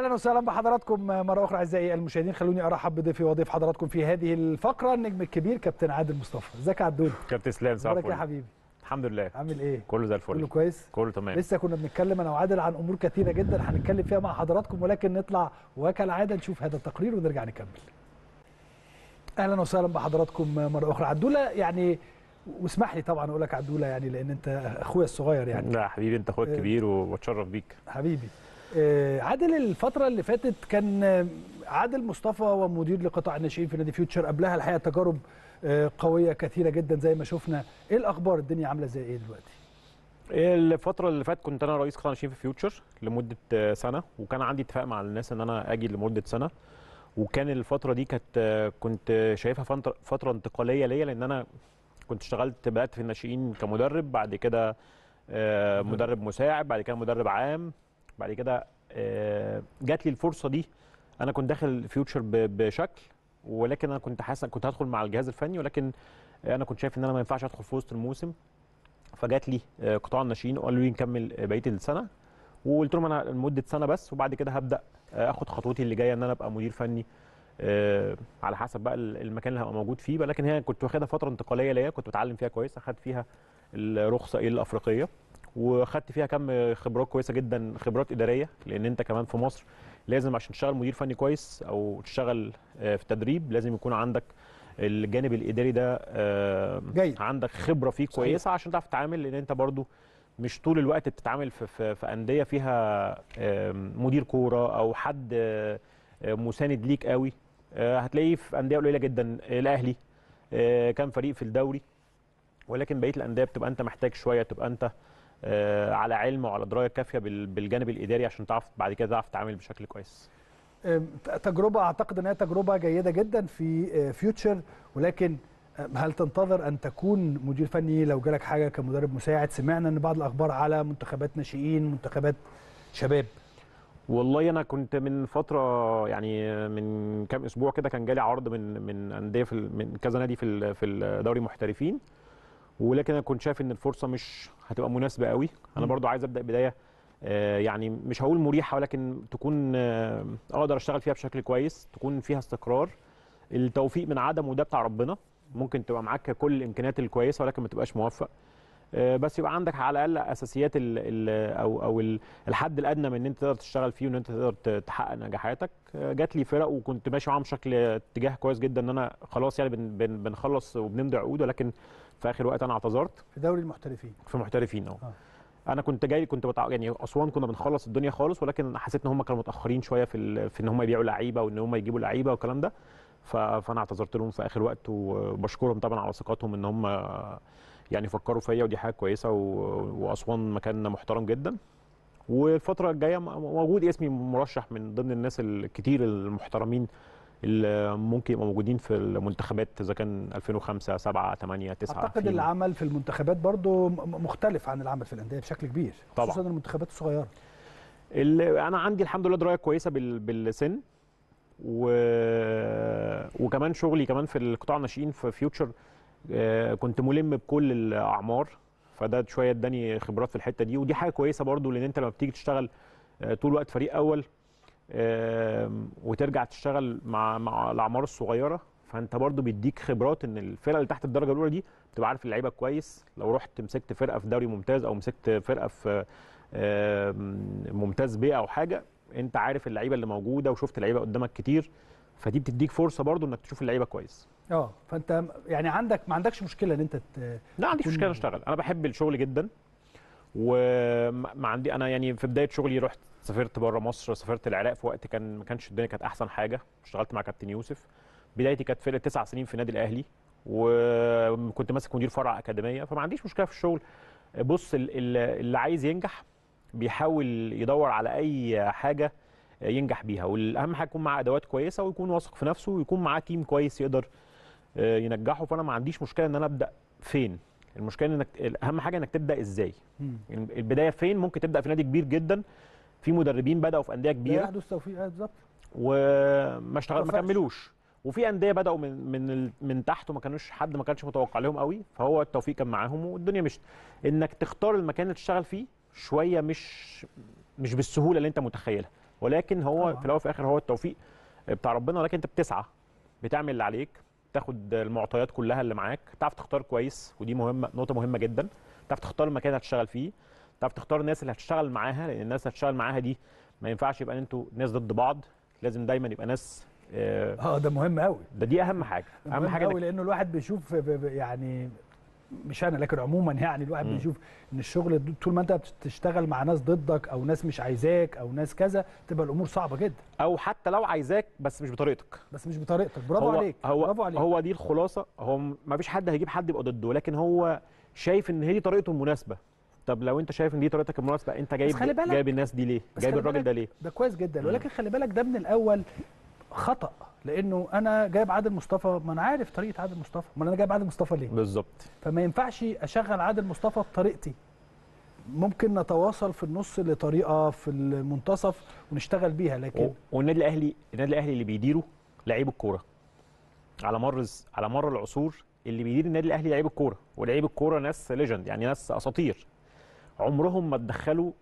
اهلا وسهلا بحضراتكم مره اخرى اعزائي المشاهدين خلوني ارحب بضيفي وضيف حضراتكم في هذه الفقره النجم الكبير كابتن عادل مصطفى ازيك يا عدول كابتن اسلام صباح اخبارك يا الفل حبيبي الحمد لله عامل ايه كله زي الفل كله كويس كله تمام لسه كنا بنتكلم انا وعادل عن امور كثيره جدا هنتكلم فيها مع حضراتكم ولكن نطلع وكالعاده نشوف هذا التقرير ونرجع نكمل اهلا وسهلا بحضراتكم مره اخرى عدوله يعني واسمح لي طبعا اقول لك عدوله يعني لان انت اخويا الصغير يعني لا حبيبي انت اخويا آه. الكبير واتشرف بيك حبيبي آه، عادل الفترة اللي فاتت كان آه، عادل مصطفى ومدير لقطاع الناشئين في نادي فيوتشر قبلها الحقيقة تجارب آه، قوية كثيرة جدا زي ما شفنا ايه الأخبار الدنيا عاملة زي ايه دلوقتي؟ الفترة اللي فاتت كنت انا رئيس قطاع ناشئين في فيوتشر لمدة آه، سنة وكان عندي اتفاق مع الناس ان انا اجي لمدة سنة وكان الفترة دي كانت آه، كنت شايفها فترة فترة انتقالية ليا لان انا كنت اشتغلت بدأت في الناشئين كمدرب بعد كده آه، مدرب مساعد بعد كده مدرب عام بعد كده آه، جات لي الفرصة دي انا كنت داخل فيوتشر ب- بشكل ولكن انا كنت حاسس كنت هدخل مع الجهاز الفني ولكن انا كنت شايف ان انا ما ينفعش ادخل في وسط الموسم فجات لي آه، قطاع الناشئين وقالوا لي نكمل آه، بقيه السنه وقلت لهم انا لمده سنه بس وبعد كده هبدا آه، اخد خطوتي اللي جايه ان انا ابقى مدير فني آه، على حسب بقى ال- المكان اللي هبقى موجود فيه ولكن هي كنت واخدها فتره انتقاليه ليا كنت بتعلم فيها كويس اخدت فيها الرخصه ايه الافريقيه واخدت فيها كم خبرات كويسه جدا خبرات اداريه لان انت كمان في مصر لازم عشان تشتغل مدير فني كويس او تشتغل آه، في تدريب لازم يكون عندك الجانب الاداري ده آه، جيد. عندك خبره فيه صحيح. كويسه عشان تعرف تتعامل لان انت برضو مش طول الوقت بتتعامل في في, في انديه فيها آم، مدير كوره او حد آه، آه، مساند ليك قوي آه، هتلاقيه في انديه قليله جدا الاهلي آه، كان فريق في الدوري ولكن بقيه الانديه بتبقى انت محتاج شويه تبقى انت آه، على علم وعلى درايه كافيه بال- بالجانب الاداري عشان تعرف بعد كده تعرف تتعامل بشكل كويس آم، ت- تجربة أعتقد أنها تجربة جيدة جدا في آه، فيوتشر ولكن آم، هل تنتظر أن تكون مدير فني لو جالك حاجة كمدرب مساعد سمعنا أن بعض الأخبار على منتخبات ناشئين منتخبات شباب والله انا كنت من فتره يعني من كام اسبوع كده كان جالي عرض من من انديه في ال- من كذا نادي في ال- في الدوري محترفين ولكن انا كنت شايف ان الفرصه مش هتبقى مناسبه قوي انا مم. برضو عايز ابدا بدايه آه، يعني مش هقول مريحه ولكن تكون آه، اقدر اشتغل فيها بشكل كويس تكون فيها استقرار التوفيق من عدم وده بتاع ربنا ممكن تبقى معاك كل الامكانيات الكويسه ولكن ما تبقاش موفق آه، بس يبقى عندك على الاقل اساسيات ال ال او او ال- الحد الادنى من ان انت تقدر تشتغل فيه وان انت تقدر ت- تحقق نجاحاتك آه، جات لي فرق وكنت ماشي معاهم بشكل اتجاه كويس جدا ان انا خلاص يعني بن بن بنخلص وبنمضي عقود ولكن في اخر وقت انا اعتذرت في دوري المحترفين في محترفين اه آه. انا كنت جاي كنت بتع... يعني اسوان كنا بنخلص الدنيا خالص ولكن حسيت ان هم كانوا متاخرين شويه في ال... في ان هم يبيعوا لعيبه وان هم يجيبوا لعيبه والكلام ده ف... فانا اعتذرت لهم في اخر وقت وبشكرهم طبعا على ثقتهم ان هم يعني فكروا فيا ودي حاجه كويسه و... واسوان مكان محترم جدا والفتره الجايه م- موجود اسمي مرشح من ضمن الناس الكتير المحترمين اللي ممكن يبقوا موجودين في المنتخبات اذا كان 2005 7 8 9 أعتقد في- العمل في المنتخبات برضو م- مختلف عن العمل في الأندية بشكل كبير طبعاً. خصوصا المنتخبات الصغيرة اللي انا عندي الحمد لله درايه كويسه بال... بالسن و... وكمان شغلي كمان في القطاع الناشئين في فيوتشر آه، كنت ملم بكل الاعمار فده شويه اداني خبرات في الحته دي ودي حاجه كويسه برضو لان انت لما بتيجي تشتغل آه، طول الوقت فريق اول آم، وترجع تشتغل مع مع الاعمار الصغيره فانت برضو بيديك خبرات ان الفرقه اللي تحت الدرجه الاولى دي بتبقى عارف اللعيبه كويس لو رحت مسكت فرقه في دوري ممتاز او مسكت فرقه في آم، ممتاز بيه او حاجه انت عارف اللعيبه اللي موجوده وشفت لعيبه قدامك كتير فدي بتديك فرصه برضو انك تشوف اللعيبه كويس اه فانت يعني عندك ما عندكش مشكله ان انت ت- لا عنديش تكون- مشكله اشتغل انا بحب الشغل جدا وما عندي انا يعني في بدايه شغلي رحت سافرت بره مصر سافرت العراق في وقت كان ما كانش الدنيا كانت احسن حاجه اشتغلت مع كابتن يوسف بدايتي كانت فرقه تسع سنين في النادي الاهلي وكنت ماسك مدير فرع اكاديميه فما عنديش مشكله في الشغل بص ال- ال- اللي عايز ينجح بيحاول يدور على اي حاجه ينجح بيها والاهم حاجه يكون معاه ادوات كويسه ويكون واثق في نفسه ويكون معاه تيم كويس يقدر آه، ينجحه فانا ما عنديش مشكله ان انا ابدا فين المشكله انك اهم حاجه انك تبدا ازاي مم. البدايه فين ممكن تبدا في نادي كبير جدا في مدربين بداوا في انديه لا كبيره يحدث توفيق آه، بالظبط وما اشتغل ما توفقش. كملوش وفي انديه بداوا من من ال- من تحت وما كانوش حد ما كانش متوقع لهم قوي فهو التوفيق كان معاهم والدنيا مش انك تختار المكان اللي تشتغل فيه شويه مش مش بالسهوله اللي انت متخيلها ولكن هو طبعاً. في الاول وفي الاخر هو التوفيق بتاع ربنا ولكن انت بتسعى بتعمل اللي عليك تاخد المعطيات كلها اللي معاك تعرف تختار كويس ودي مهمه نقطه مهمه جدا تعرف تختار المكان اللي هتشتغل فيه تعرف تختار الناس اللي هتشتغل معاها لان الناس اللي هتشتغل معاها دي ما ينفعش يبقى انتوا ناس ضد بعض لازم دايما يبقى ناس آه، اه ده مهم قوي ده دي اهم حاجه اهم مهم حاجه قوي إنك لانه الواحد بيشوف ب- ب- يعني مش انا لكن عموما يعني الواحد مم. بيشوف ان الشغل د- طول ما انت بتشتغل مع ناس ضدك او ناس مش عايزاك او ناس كذا تبقى الامور صعبه جدا او حتى لو عايزاك بس مش بطريقتك بس مش بطريقتك برافو هو عليك هو برافو عليك هو دي الخلاصه هو ما فيش حد هيجيب حد يبقى ضده لكن هو شايف ان هي دي طريقته المناسبه طب لو انت شايف ان دي طريقتك المناسبه انت جايب خلي بالك- جايب الناس دي ليه بس جايب خلي الراجل بالك ده ليه ده كويس جدا مم. ولكن خلي بالك ده من الاول خطا لانه انا جايب عادل مصطفى ما انا عارف طريقه عادل مصطفى ما انا جايب عادل مصطفى ليه بالظبط فما ينفعش اشغل عادل مصطفى بطريقتي ممكن نتواصل في النص لطريقه في المنتصف ونشتغل بيها لكن و- والنادي الاهلي النادي الاهلي اللي بيديره لعيب الكوره على مر الز- على مر العصور اللي بيدير النادي الاهلي لعيب الكوره ولعيب الكوره ناس ليجند يعني ناس اساطير عمرهم ما اتدخلوا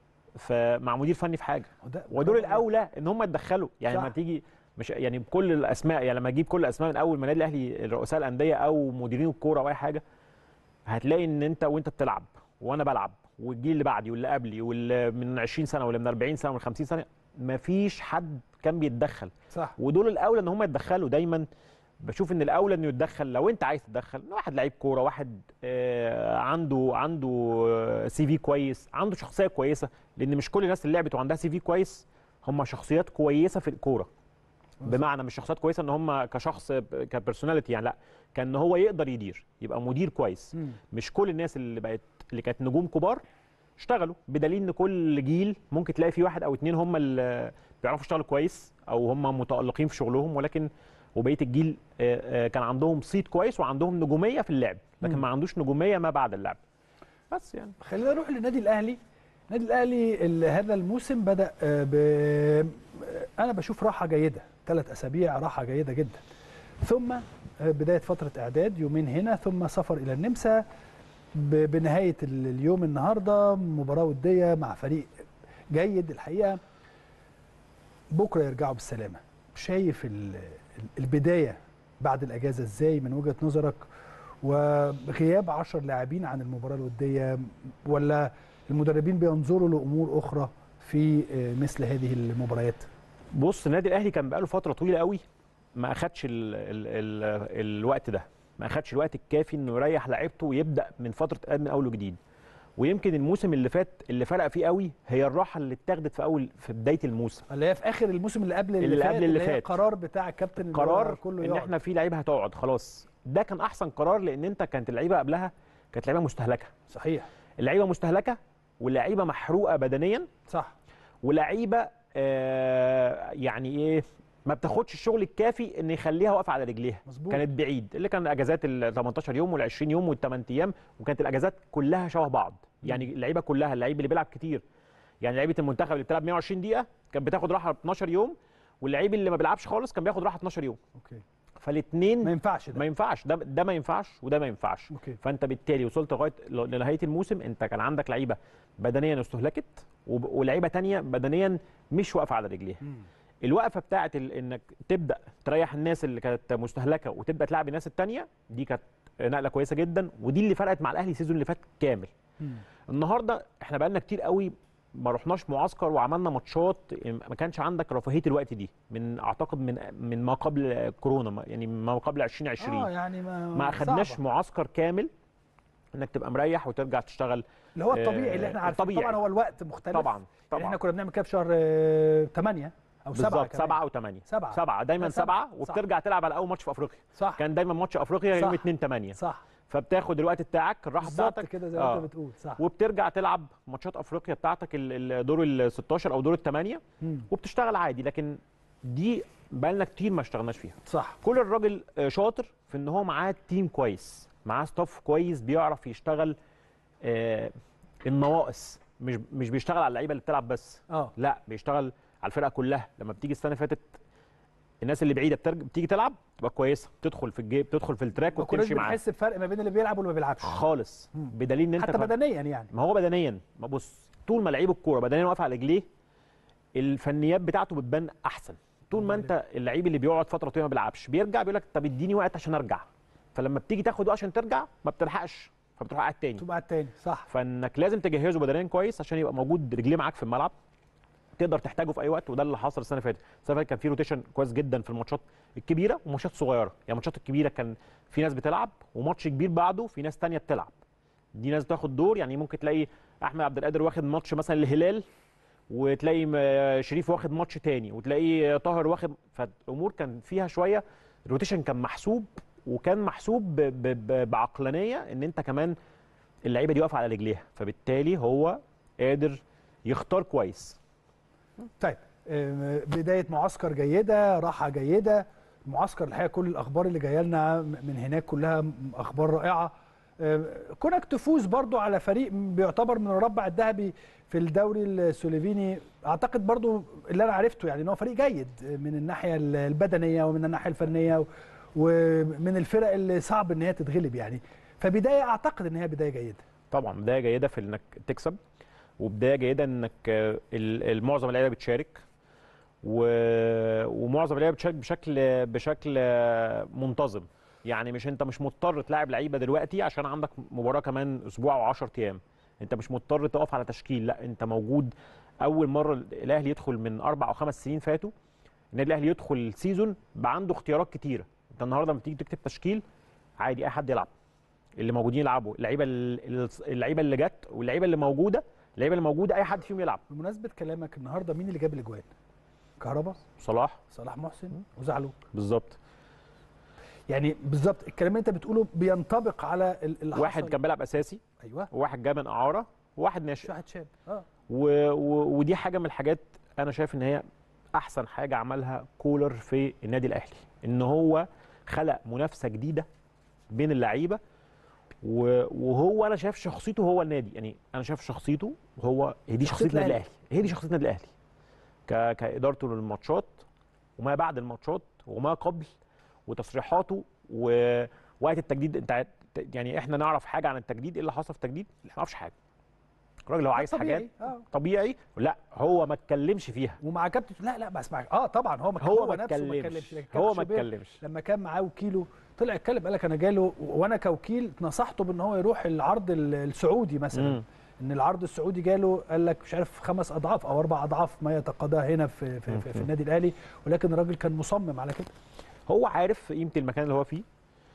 في مع مدير فني في حاجه وده- ودول برافو عليك. الاولى ان هم يتدخلوا يعني صح. لما تيجي مش يعني بكل الاسماء يعني لما تجيب كل الاسماء من اول ما النادي الاهلي رؤساء الانديه او مديرين الكوره او اي حاجه هتلاقي ان انت وانت بتلعب وانا بلعب والجيل اللي بعدي واللي قبلي واللي من 20 سنه واللي من 40 سنه ومن 50 سنه مفيش حد كان بيتدخل صح ودول الاولى ان هم يتدخلوا دايما بشوف ان الاولى انه يتدخل لو انت عايز تتدخل واحد لعيب كوره واحد آه، عنده عنده سي في كويس عنده شخصيه كويسه لان مش كل الناس اللي لعبت وعندها سي في كويس هم شخصيات كويسه في الكوره بمعنى مش شخصيات كويسه ان هم كشخص كبرسوناليتي يعني لا كان هو يقدر يدير يبقى مدير كويس مم. مش كل الناس اللي بقت اللي كانت نجوم كبار اشتغلوا بدليل ان كل جيل ممكن تلاقي فيه واحد او اتنين هم اللي بيعرفوا يشتغلوا كويس او هم متالقين في شغلهم ولكن وبقيه الجيل آه، آه، كان عندهم صيت كويس وعندهم نجوميه في اللعب لكن مم. ما عندوش نجوميه ما بعد اللعب بس يعني خلينا نروح للنادي الاهلي النادي الاهلي ال- هذا الموسم بدا آه، ب آه، انا بشوف راحه جيده ثلاث اسابيع راحه جيده جدا ثم آه، بدايه فتره اعداد يومين هنا ثم سفر الى النمسا ب- بنهايه ال- اليوم النهارده مباراه وديه مع فريق جيد الحقيقه بكره يرجعوا بالسلامه شايف ال- ال- البدايه بعد الاجازه ازاي من وجهه نظرك وغياب 10 لاعبين عن المباراه الوديه ولا المدربين بينظروا لامور اخرى في آه، مثل هذه المباريات بص النادي الاهلي كان بقاله فتره طويله قوي ما اخدش ال ال ال الوقت ده ما اخدش الوقت الكافي انه يريح لعيبته ويبدا من فتره اعداد من اول وجديد ويمكن الموسم اللي فات اللي فرق فيه قوي هي الراحه اللي اتاخدت في اول في بدايه الموسم اللي هي في اخر الموسم اللي قبل اللي, اللي فات قبل اللي هي فات. قرار بتاع الكابتن اللي هو قرار كله ان يقعد. احنا في لعيبه هتقعد خلاص ده كان احسن قرار لان انت كانت اللعيبه قبلها كانت لعيبه مستهلكه صحيح اللعيبه مستهلكه واللعيبه محروقه بدنيا صح ولعيبه آه يعني ايه ما بتاخدش الشغل الكافي ان يخليها واقفه على رجليها مظبوط. كانت بعيد اللي كان اجازات ال 18 يوم وال 20 يوم وال 8 ايام وكانت الاجازات كلها شبه بعض يعني اللعيبه كلها اللعيب اللي بيلعب كتير يعني لعيبه المنتخب اللي بتلعب 120 دقيقه كانت بتاخد راحه 12 يوم واللعيب اللي ما بيلعبش خالص كان بياخد راحه 12 يوم اوكي ما فالاثنين ينفعش ده ما ينفعش ده ده ما ينفعش وده ما ينفعش اوكي فانت بالتالي وصلت لغايه لنهايه الموسم انت كان عندك لعيبه بدنيا استهلكت وب- ولعيبه تانية بدنيا مش واقفه على رجليها مم. الوقفه بتاعت ال... انك تبدا تريح الناس اللي كانت مستهلكه وتبدا تلعب الناس التانية دي كانت نقله كويسه جدا ودي اللي فرقت مع الاهلي السيزون اللي فات كامل مم. النهارده احنا بقالنا كتير قوي ما رحناش معسكر وعملنا ماتشات ما كانش عندك رفاهيه الوقت دي من اعتقد من من ما قبل كورونا ما- يعني ما قبل 2020 اه يعني ما ما اخدناش صعبة. معسكر كامل انك تبقى مريح وترجع تشتغل اللي هو آه، الطبيعي اللي احنا عارفين الطبيعي. طبعا هو الوقت مختلف طبعا يعني طبعا احنا كنا بنعمل كده في شهر 8 او 7 بالظبط سبعة وثمانية سبعة. سبعة دايما لا، سبعة. سبعة وبترجع تلعب على أول ماتش في أفريقيا صح كان دايما ماتش أفريقيا يوم صح. 2 8 صح فبتاخد الوقت بتاعك الراحة بالظبط بتاعتك كده زي ما آه. انت بتقول صح وبترجع تلعب ماتشات أفريقيا بتاعتك ال- ال- دور ال 16 أو دور الثمانية مم. وبتشتغل عادي لكن دي بقالنا كتير ما اشتغلناش فيها صح كل الراجل آه، شاطر في ان هو معاه تيم كويس معاه ستاف كويس بيعرف يشتغل آه، النواقص مش مش بيشتغل على اللعيبه اللي بتلعب بس اه لا بيشتغل على الفرقه كلها لما بتيجي السنه اللي فاتت الناس اللي بعيده بترج... بتيجي تلعب تبقى كويسه تدخل في الجيب تدخل في التراك ما كناش وبتمشي معاه بنحس بفرق ما بين اللي بيلعب واللي ما بيلعبش خالص مم. بدليل ان انت حتى كمان- بدنيا يعني ما هو بدنيا ما بص طول ما لعيب الكوره بدنيا واقف على رجليه الفنيات بتاعته بتبان احسن طول ما انت اللعيب اللي بيقعد فتره طويله ما بيلعبش بيرجع بيقول لك طب اديني وقت عشان ارجع فلما بتيجي تاخد وقت عشان ترجع ما بتلحقش فبتروح قاعد تاني تبقى التاني صح فانك لازم تجهزه بدنيا كويس عشان يبقى موجود رجليه معاك في الملعب تقدر تحتاجه في اي وقت وده اللي حصل السنه اللي فاتت السنه اللي فاتت كان في روتيشن كويس جدا في الماتشات الكبيره وماتشات صغيره يعني الماتشات الكبيره كان في ناس بتلعب وماتش كبير بعده في ناس تانية بتلعب دي ناس بتاخد دور يعني ممكن تلاقي احمد عبد القادر واخد ماتش مثلا الهلال وتلاقي م- شريف واخد ماتش تاني وتلاقي طاهر واخد فالامور كان فيها شويه الروتيشن كان محسوب وكان محسوب ب- ب- ب- بعقلانيه ان انت كمان اللعيبه دي واقفه على رجليها فبالتالي هو قادر يختار كويس طيب آم، بدايه معسكر جيده راحه جيده معسكر الحقيقه كل الاخبار اللي جايه لنا من هناك كلها م- اخبار رائعه آم، كونك تفوز برضو على فريق بيعتبر من المربع الذهبي في الدوري السلوفيني اعتقد برضو اللي انا عرفته يعني ان هو فريق جيد من الناحيه البدنيه ومن الناحيه الفنيه ومن الفرق اللي صعب ان هي تتغلب يعني فبدايه اعتقد ان هي بدايه جيده طبعا بدايه جيده في انك تكسب وبدايه جيده انك آه، ال- ال- معظم اللعيبه بتشارك و... ومعظم اللعيبه بتشارك بشكل بشكل آه، منتظم يعني مش انت مش مضطر تلاعب لعيبه دلوقتي عشان عندك مباراه كمان اسبوع او 10 ايام انت مش مضطر تقف على تشكيل لا انت موجود اول مره الاهلي يدخل من اربع او خمس سنين فاتوا النادي الاهلي يدخل السيزون بقى عنده اختيارات كتيره انت النهارده لما تيجي تكتب تشكيل عادي اي حد يلعب اللي موجودين يلعبوا اللعيبه ال- اللعيبه اللي جت واللعيبه اللي موجوده اللعيبه اللي موجوده اي حد فيهم يلعب بمناسبه كلامك النهارده مين اللي جاب الاجوان كهربا صلاح صلاح محسن وزعلوك بالظبط يعني بالظبط الكلام اللي انت بتقوله بينطبق على ال- اللي واحد حصل. كان بيلعب اساسي ايوه وواحد جاي من اعاره وواحد مش ناشئ واحد شاب اه و... و... ودي حاجه من الحاجات انا شايف ان هي احسن حاجه عملها كولر في النادي الاهلي ان هو خلق منافسه جديده بين اللعيبه و... وهو انا شايف شخصيته هو النادي يعني انا شايف شخصيته هو هي دي شخصية شخصيه النادي الأهلي. الاهلي هي دي شخصيه النادي الاهلي ك... كادارته للماتشات وما بعد الماتشات وما قبل وتصريحاته ووقت التجديد انت عارف- يعني احنا نعرف حاجه عن التجديد ايه اللي حصل في التجديد ما نعرفش حاجه الراجل لو عايز طبيعي. حاجات اه طبيعي لا هو ما اتكلمش فيها ومع كابتن لا لا بس معك اه طبعا هو ما هو ما نفسه ما اتكلمش اتكلمش لكن هو كابتن ما شوبير اتكلمش لما كان معاه وكيله طلع اتكلم قال لك انا جاله وانا كوكيل نصحته بان هو يروح العرض ال- السعودي مثلا مم. ان العرض السعودي جاله قال لك مش عارف خمس اضعاف او اربع اضعاف ما يتقاضاه هنا في في, في, في مم. النادي الاهلي ولكن الراجل كان مصمم على كده هو عارف قيمه المكان اللي هو فيه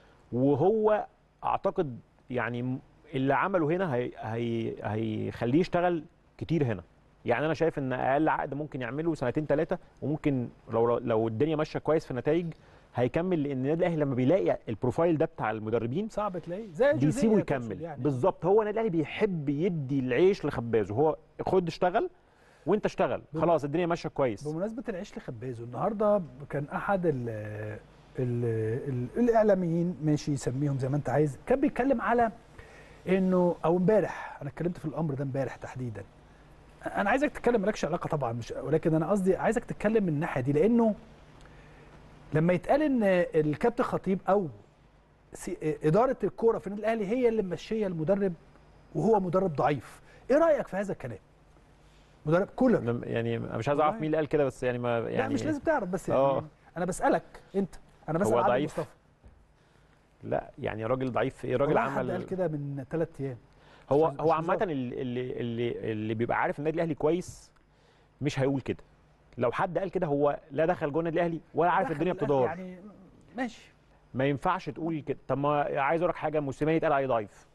وهو اعتقد يعني م- اللي عمله هنا هي هي هيخليه يشتغل كتير هنا يعني انا شايف ان اقل عقد ممكن يعمله سنتين ثلاثه وممكن لو لو الدنيا ماشيه كويس في النتائج هيكمل لان النادي الاهلي لما بيلاقي البروفايل ده بتاع المدربين صعب تلاقيه زي جوزيه بيسيبه تقصد يكمل يعني. بالظبط هو النادي الاهلي بيحب يدي العيش لخبازه هو خد اشتغل وانت اشتغل بم- خلاص الدنيا ماشيه كويس بمناسبه العيش لخبازه النهارده كان احد ال ال ال الاعلاميين ماشي يسميهم زي ما انت عايز كان بيتكلم على انه او امبارح انا اتكلمت في الامر ده امبارح تحديدا انا عايزك تتكلم مالكش علاقه طبعا مش ولكن انا قصدي عايزك تتكلم من الناحيه دي لانه لما يتقال ان الكابتن خطيب او سي- اداره الكوره في النادي الاهلي هي اللي ممشيه المدرب وهو مدرب ضعيف ايه رايك في هذا الكلام مدرب كولر لم- يعني أنا مش عايز اعرف والله. مين اللي قال كده بس يعني ما يعني لا مش لازم تعرف بس يعني آه. انا بسالك انت انا بسال هو عادل ضعيف؟ مصطفى لا يعني راجل ضعيف في ايه راجل والله حد قال عمل كده من ثلاث ايام هو مش هو هزار. عامه اللي اللي اللي, اللي بيبقى عارف النادي الاهلي كويس مش هيقول كده لو حد قال كده هو لا دخل جوه النادي الاهلي ولا عارف دخل الدنيا الأهلي بتدار يعني ماشي ما ينفعش تقول كده طب ما عايز اقول لك حاجه موسيماني اتقال عليه ضعيف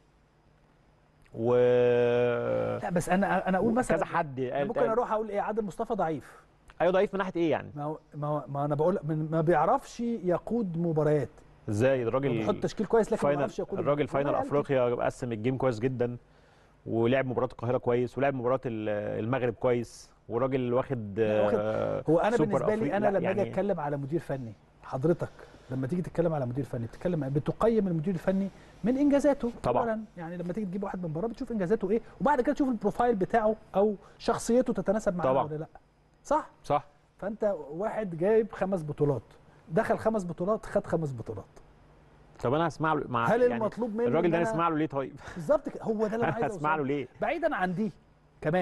و لا بس انا انا اقول مثلا كذا حد قال ممكن قال- اروح اقول ايه عادل مصطفى ضعيف ايوه ضعيف من ناحيه ايه يعني ما هو ما, هو ما انا بقول من- ما بيعرفش يقود مباريات ازاي هو الراجل بيحط تشكيل كويس لكن ما فاينل بيعرفش يقود الراجل المباراة. فاينل والله قال كده. افريقيا قسم الجيم كويس جدا ولعب مباراه القاهره كويس ولعب مباراه ال- المغرب كويس وراجل واخد لا، واخد- آه، هو انا سوبر بالنسبه لي أفريقي. انا لا، لما اجي يعني اتكلم على مدير فني حضرتك لما تيجي تتكلم على مدير فني بتتكلم بتقيم المدير الفني من انجازاته طبعا. أولاً. يعني لما تيجي تجيب واحد من بره بتشوف انجازاته ايه وبعد كده تشوف البروفايل بتاعه او شخصيته تتناسب معاه طبعا. ولا لا صح صح فانت واحد جايب خمس بطولات دخل خمس بطولات خد خمس بطولات طب انا هسمع له مع هل يعني المطلوب مني الراجل إن ده أنا- نسمع له ليه طيب بالظبط كده هو ده اللي انا عايز هسمع له أوصله. ليه بعيدا عن دي كمان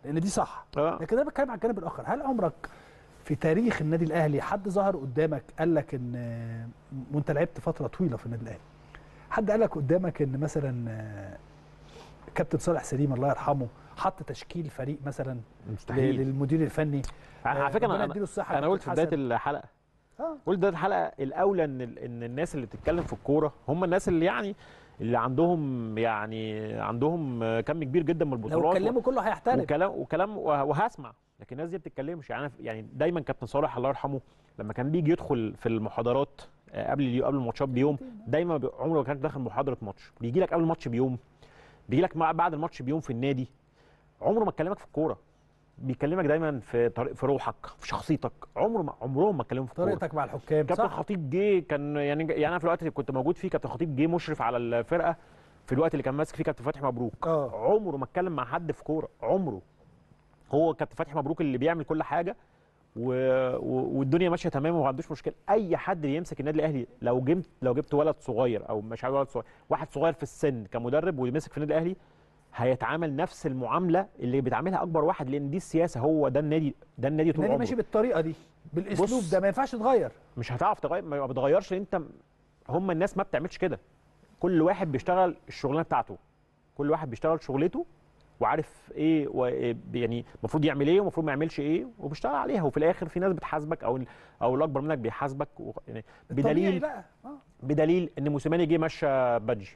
لان دي صح آه. لكن انا بتكلم على الجانب الاخر هل عمرك في تاريخ النادي الاهلي حد ظهر قدامك قال لك ان وانت لعبت فتره طويله في النادي الاهلي حد قال لك قدامك ان مثلا آه، كابتن صالح سليم الله يرحمه حط تشكيل فريق مثلا ل- مستحيل للمدير الفني على فكره ربنا انا يديله الصحه انا قلت في كابتن بدايه حسن. الحلقه اه قلت بدايه الحلقه الاولى ان ال- ان الناس اللي بتتكلم في الكوره هم الناس اللي يعني اللي عندهم يعني عندهم كم كبير جدا من لو البطولات اتكلموا كله هيحترم وكلام وكلام وه- وهسمع لكن الناس دي ما بتتكلمش يعني أنا ف- يعني دايما كابتن صالح الله يرحمه لما كان بيجي يدخل في المحاضرات آه، قبل اليو- قبل الماتشات بيوم دايما بي- عمره ما كان داخل محاضره ماتش بيجي لك قبل الماتش بيوم بيجي لك مع- بعد الماتش بيوم في النادي عمره ما اتكلمك في الكوره بيكلمك دايما في طريق في روحك في شخصيتك عمره ما عمرهم ما اتكلموا في الكوره طريقتك مع الحكام كابتن صح خطيب جه كان يعني يعني انا في الوقت اللي كنت موجود فيه كابتن خطيب جه مشرف على الفرقه في الوقت اللي كان ماسك فيه كابتن فتحي مبروك اه عمره ما اتكلم مع حد في كوره عمره هو كابتن فتحي مبروك اللي بيعمل كل حاجه و... و... والدنيا ماشيه تمام وما عندوش مشكله اي حد يمسك النادي الاهلي لو جبت لو جبت ولد صغير او مش عارف ولد صغير واحد صغير في السن كمدرب ويمسك في النادي الاهلي هيتعامل نفس المعامله اللي بيتعاملها اكبر واحد لان دي السياسه هو ده النادي ده النادي طول النادي عمره ماشي بالطريقه دي بالاسلوب بص. ده ما ينفعش يتغير مش هتعرف تغير ما بتغيرش لان انت هم الناس ما بتعملش كده كل واحد بيشتغل الشغلانه بتاعته كل واحد بيشتغل شغلته وعارف ايه و... يعني المفروض يعمل ايه ومفروض ما يعملش ايه وبيشتغل عليها وفي الاخر في ناس بتحاسبك او او الاكبر منك بيحاسبك و... يعني الطبيعي بدليل بقى اه بدليل ان موسيماني جه مشى بادجي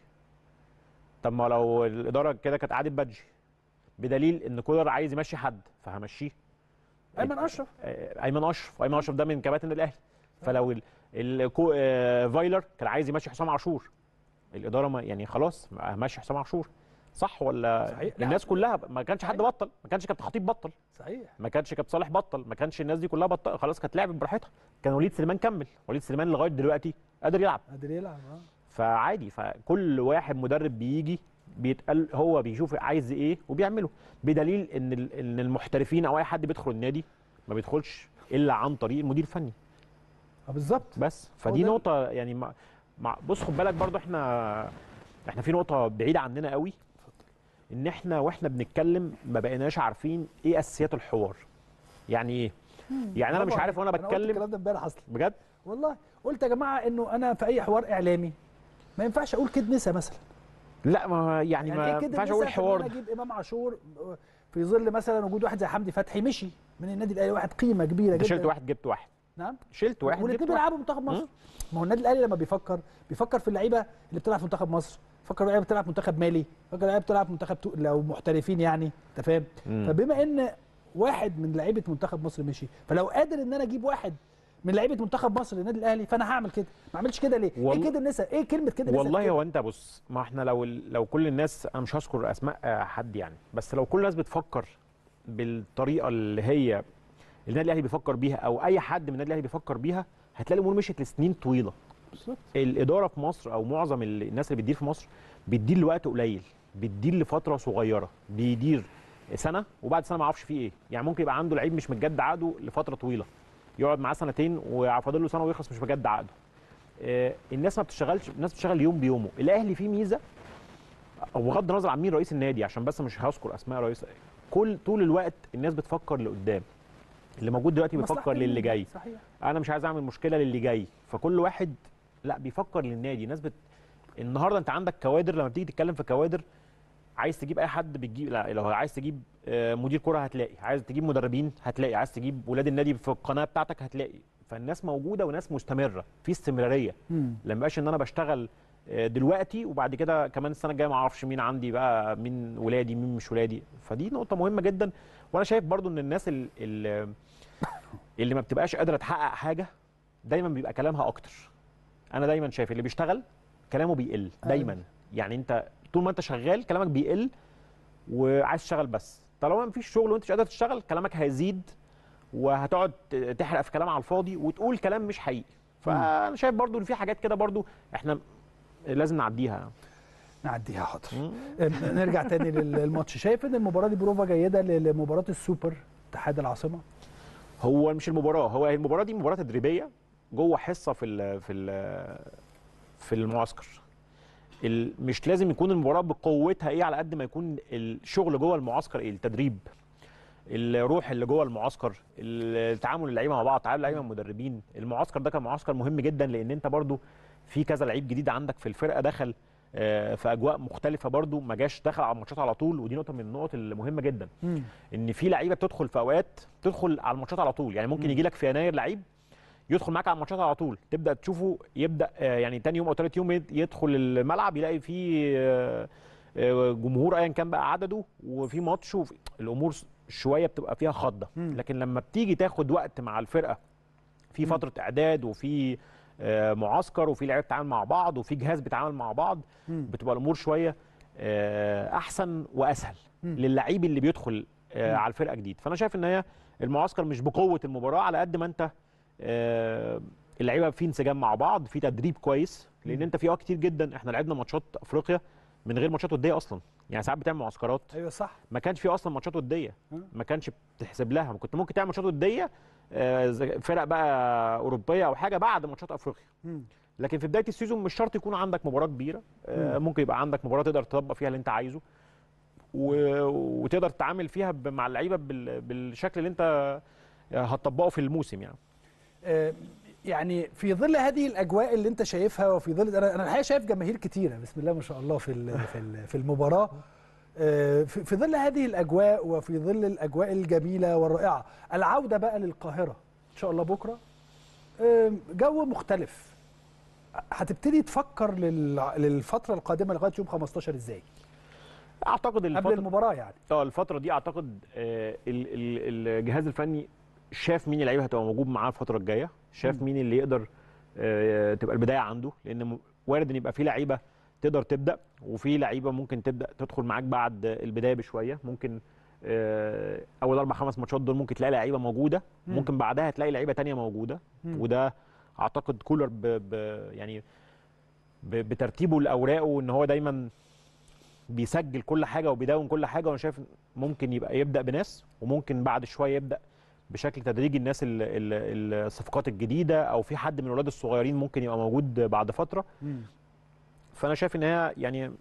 طب ما لو الاداره كده كانت قعدت بادجي بدليل ان كولر عايز يمشي حد فهمشيه ايمن اشرف آه، ايمن اشرف ايمن اشرف ده من كباتن الاهلي فلو ال... الكو... آه، فايلر كان عايز يمشي حسام عاشور الاداره ما يعني خلاص ماشي حسام عاشور صح ولا صحيح. لا. الناس كلها ما كانش حد صحيح. بطل ما كانش كابتن خطيب بطل صحيح ما كانش كابتن صالح بطل ما كانش الناس دي كلها بطل خلاص كانت لعبت براحتها كان وليد سليمان كمل وليد سليمان لغايه دلوقتي قادر يلعب قادر يلعب اه فعادي فكل واحد مدرب بيجي بيتقال هو بيشوف عايز ايه وبيعمله بدليل ان ال- ان المحترفين او اي حد بيدخل النادي ما بيدخلش الا عن طريق المدير الفني آه، بالظبط بس فدي ده ال- نقطه يعني مع مع بص خد بالك برضو احنا احنا في نقطه بعيده عننا قوي ان احنا واحنا بنتكلم ما بقيناش عارفين ايه اساسيات الحوار يعني ايه يعني انا مش برافو عارف وانا عليك. أنا قلت بتكلم الكلام ده امبارح اصلا بجد والله قلت يا جماعه انه انا في اي حوار اعلامي ما ينفعش اقول كدنسه مثلا لا ما يعني, يعني ما ايه ينفعش كدنسه اقول في إن حوار انا ده اجيب امام عاشور في ظل مثلا وجود واحد زي حمدي فتحي مشي من النادي الاهلي واحد قيمه كبيره انت جدا شلت واحد جبت واحد نعم شلت واحد والاثنين جبت واحد بيلعبوا منتخب مصر مم. ما هو النادي الاهلي لما بيفكر بيفكر في اللعيبه اللي بتلعب في منتخب مصر بيفكر في اللعيبه بتلعب في منتخب مالي بيفكر في اللعيبه بتلعب في منتخب تو... لو محترفين يعني انت فاهم مم. فبما ان واحد من لعيبه منتخب مصر مشي فلو قادر ان انا اجيب واحد من لعيبه منتخب مصر للنادي الاهلي فانا هعمل كده ما اعملش كده ليه وال- ايه كده النسا ايه كلمه كده والله هو انت بص ما احنا لو لو كل الناس انا مش هذكر اسماء آه، حد يعني بس لو كل الناس بتفكر بالطريقه اللي هي النادي الاهلي بيفكر بيها او اي حد من النادي الاهلي بيفكر بيها هتلاقي الامور مشيت لسنين طويله بالظبط الاداره في مصر او معظم ال- الناس اللي بتدير في مصر بتدير لوقت قليل بتدير لفتره صغيره بيدير سنه وبعد سنه ما اعرفش فيه ايه يعني ممكن يبقى عنده لعيب مش متجدد عقده لفتره طويله يقعد معاه سنتين وفاضل له سنه ويخلص مش مجدد عقده آه، الناس ما بتشتغلش الناس بتشتغل يوم بيومه الاهلي فيه ميزه وبغض النظر عن مين رئيس النادي عشان بس مش هذكر اسماء رئيس كل طول الوقت الناس بتفكر لقدام اللي موجود دلوقتي بيفكر مصلحة للي النادي. جاي صحيح انا مش عايز اعمل مشكله للي جاي فكل واحد لا بيفكر للنادي ناس بت... النهارده انت عندك كوادر لما بتيجي تتكلم في كوادر عايز تجيب اي حد بتجيب لا لو عايز تجيب آه، مدير كره هتلاقي عايز تجيب مدربين هتلاقي عايز تجيب ولاد النادي في القناه بتاعتك هتلاقي فالناس موجوده وناس مستمره في استمراريه مم. لما يبقاش ان انا بشتغل آه، دلوقتي وبعد كده كمان السنه الجايه ما اعرفش مين عندي بقى مين ولادي مين مش ولادي فدي نقطه مهمه جدا وانا شايف برضو ان الناس ال- ال- اللي ما بتبقاش قادره تحقق حاجه دايما بيبقى كلامها اكتر انا دايما شايف اللي بيشتغل كلامه بيقل دايما يعني انت طول ما انت شغال كلامك بيقل وعايز تشتغل بس طالما مفيش شغل وانت مش قادر تشتغل كلامك هيزيد وهتقعد تحرق في كلام على الفاضي وتقول كلام مش حقيقي فانا شايف برضو ان في حاجات كده برضو احنا لازم نعديها نعديها حاضر نرجع تاني لل- للماتش شايف ان المباراه دي بروفا جيده لمباراه السوبر اتحاد العاصمه هو مش المباراه هو المباراه دي مباراه تدريبيه جوه حصه في ال في ال في المعسكر ال- مش لازم يكون المباراه بقوتها ايه على قد ما يكون الشغل جوه المعسكر ايه التدريب الروح اللي جوه المعسكر التعامل اللعيبه مع بعض تعامل اللعيبه مع المدربين المعسكر ده كان معسكر مهم جدا لان انت برضو في كذا لعيب جديد عندك في الفرقه دخل آه، في اجواء مختلفه برضو ما جاش دخل على الماتشات على طول ودي نقطه من النقط المهمه جدا مم. ان في لعيبه بتدخل في اوقات تدخل على الماتشات على طول يعني ممكن مم. يجي لك في يناير لعيب يدخل معاك على الماتشات على طول تبدا تشوفه يبدا آه، يعني تاني يوم او تالت يوم يد- يدخل الملعب يلاقي فيه آه، آه، جمهور ايا كان بقى عدده وفي ماتش وفي الامور س- شويه بتبقى فيها خضه مم. لكن لما بتيجي تاخد وقت مع الفرقه في مم. فتره اعداد وفي آه، معسكر وفي لعيبه بتتعامل مع بعض وفي جهاز بيتعامل مع بعض مم. بتبقى الامور شويه آه، احسن واسهل مم. للعيب اللي بيدخل آه، مم. على الفرقه جديد فانا شايف ان هي المعسكر مش بقوه المباراه على قد ما انت آه، اللعيبه في انسجام مع بعض في تدريب كويس لان مم. انت في اوقات كتير جدا احنا لعبنا ماتشات افريقيا من غير ماتشات وديه اصلا يعني ساعات بتعمل معسكرات ايوه صح ما كانش في اصلا ماتشات وديه ها؟ ما كانش بتحسب لها كنت ممكن تعمل ماتشات وديه آه، زي فرق بقى اوروبيه او حاجه بعد ماتشات افريقيا مم. لكن في بدايه السيزون مش شرط يكون عندك مباراه كبيره آه، مم. ممكن يبقى عندك مباراه تقدر تطبق فيها اللي انت عايزه و... وتقدر تتعامل فيها ب... مع اللعيبه بال... بالشكل اللي انت هتطبقه في الموسم يعني آه، يعني في ظل هذه الاجواء اللي انت شايفها وفي ظل انا انا الحقيقه شايف جماهير كتيره بسم الله ما شاء الله في ال- في ال- في المباراه آه، في في ظل هذه الاجواء وفي ظل الاجواء الجميله والرائعه العوده بقى للقاهره ان شاء الله بكره آه، جو مختلف هتبتدي تفكر لل- للفتره القادمه لغايه يوم 15 ازاي اعتقد قبل الفتره المباراه يعني اه الفتره دي اعتقد آه، ال- ال- الجهاز الفني شاف مين اللعيبه هتبقى موجود معاه الفتره الجايه شاف مم. مين اللي يقدر آه، تبقى البدايه عنده لان م- وارد ان يبقى في لعيبه تقدر تبدا وفي لعيبه ممكن تبدا تدخل معاك بعد البدايه بشويه ممكن آه، اول اربع خمس ماتشات دول ممكن تلاقي لعيبه موجوده مم. ممكن بعدها تلاقي لعيبه تانية موجوده مم. وده اعتقد كولر ب ب يعني ب بترتيبه لاوراقه ان هو دايما بيسجل كل حاجه وبيدون كل حاجه وانا شايف ممكن يبقى يبدا بناس وممكن بعد شويه يبدا بشكل تدريجي الناس ال- ال- الصفقات الجديده او في حد من الاولاد الصغيرين ممكن يبقى موجود بعد فتره مم. فانا شايف ان هي يعني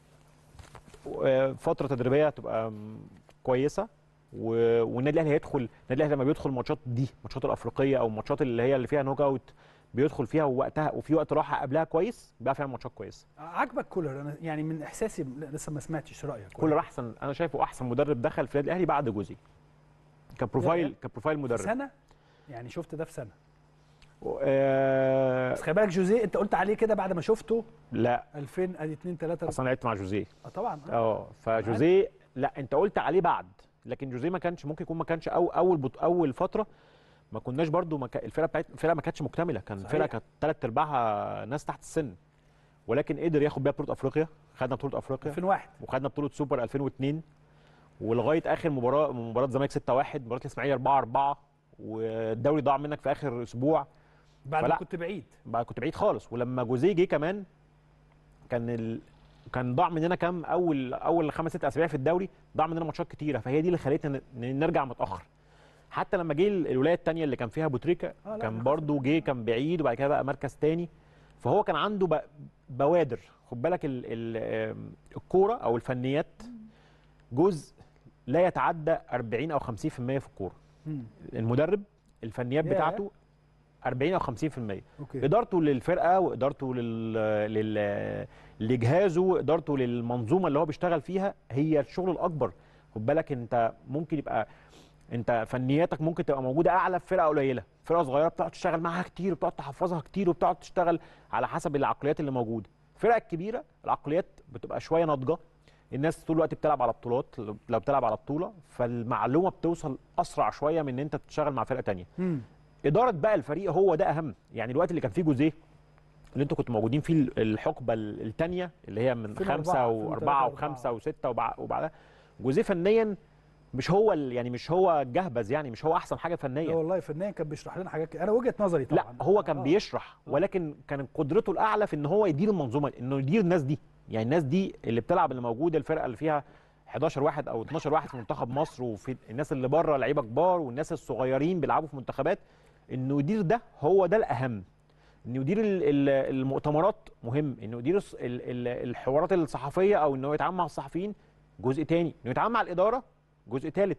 آه، فتره تدريبيه هتبقى م- كويسه و- والنادي الاهلي هيدخل النادي الاهلي لما بيدخل الماتشات دي الماتشات الافريقيه او الماتشات اللي هي اللي فيها نوك اوت بيدخل فيها ووقتها وفي وقت راحه قبلها كويس بيبقى فيها ماتشات كويسه عاجبك كولر انا يعني من احساسي لسه ما سمعتش رايك كولر احسن انا شايفه احسن مدرب دخل في النادي الاهلي بعد جوزي كبروفايل يا. كبروفايل في مدرب سنه يعني شفت ده في سنه آه بس خلي بالك جوزيه انت قلت عليه كده بعد ما شفته لا 2000 ادي 2 3 اصلا لعبت مع جوزيه اه طبعا آه. اه فجوزيه لا انت قلت عليه بعد لكن جوزيه ما كانش ممكن يكون ما كانش أو اول بط اول فتره ما كناش برضو ما كا- الفرقه بتاعت الفرقه ما كانتش مكتمله كان صحيح. الفرقه كانت ثلاث ارباعها ناس تحت السن ولكن قدر ياخد بيها بطوله افريقيا خدنا بطوله افريقيا 2001 وخدنا بطوله سوبر 2002 ولغايه اخر مباراه مباراه الزمالك 6 1 مباراه الاسماعيلي 4 4 والدوري ضاع منك في اخر اسبوع بعد ما فلا. كنت بعيد بقى كنت بعيد خالص ولما جوزيه جه كمان كان ال... كان ضاع مننا كام اول اول خمس ست اسابيع في الدوري ضاع مننا ماتشات كتيره فهي دي اللي خلتنا ن- نرجع متاخر حتى لما جه ال- الولايه الثانيه اللي كان فيها بوتريكا آه، لا، كان أنا برضو جه كان بعيد وبعد كده بقى مركز تاني فهو كان عنده ب... بوادر خد بالك ال... ال... آم، الكوره او الفنيات جزء لا يتعدى 40 او 50% في الكوره مم. المدرب الفنيات ياه. بتاعته 40 او 50% اوكي ادارته للفرقه وادارته لل... لل... لجهازه وادارته للمنظومه اللي هو بيشتغل فيها هي الشغل الاكبر خد بالك انت ممكن يبقى انت فنياتك ممكن تبقى موجوده اعلى في فرقه قليله فرقه صغيره بتقعد تشتغل معاها كتير وبتقعد تحفظها كتير وبتقعد تشتغل على حسب العقليات اللي موجوده الفرق الكبيره العقليات بتبقى شويه ناضجه الناس طول الوقت بتلعب على بطولات لو بتلعب على بطوله فالمعلومه بتوصل اسرع شويه من ان انت تشتغل مع فرقه تانية مم. اداره بقى الفريق هو ده اهم يعني الوقت اللي كان فيه جوزيه اللي انتوا كنتوا موجودين فيه الحقبه الثانيه اللي هي من 2004 خمسه واربعه 2003 وخمسه وسته وبع- وبعدها جوزيه فنيا مش هو ال- يعني مش هو جهبذ يعني مش هو احسن حاجه لا فنيا والله فنيا كان بيشرح لنا حاجات كده. انا وجهه نظري طبعا لا هو كان آه. بيشرح ولكن كان قدرته الاعلى في ان هو يدير المنظومه انه يدير الناس دي يعني الناس دي اللي بتلعب اللي موجوده الفرقه اللي فيها 11 واحد او 12 واحد في منتخب مصر وفي الناس اللي بره لعيبه كبار والناس الصغيرين بيلعبوا في منتخبات انه يدير ده هو ده الاهم انه يدير ال- ال- المؤتمرات مهم انه يدير الص- ال- ال- الحوارات الصحفيه او انه يتعامل مع الصحفيين جزء تاني انه يتعامل مع الاداره جزء ثالث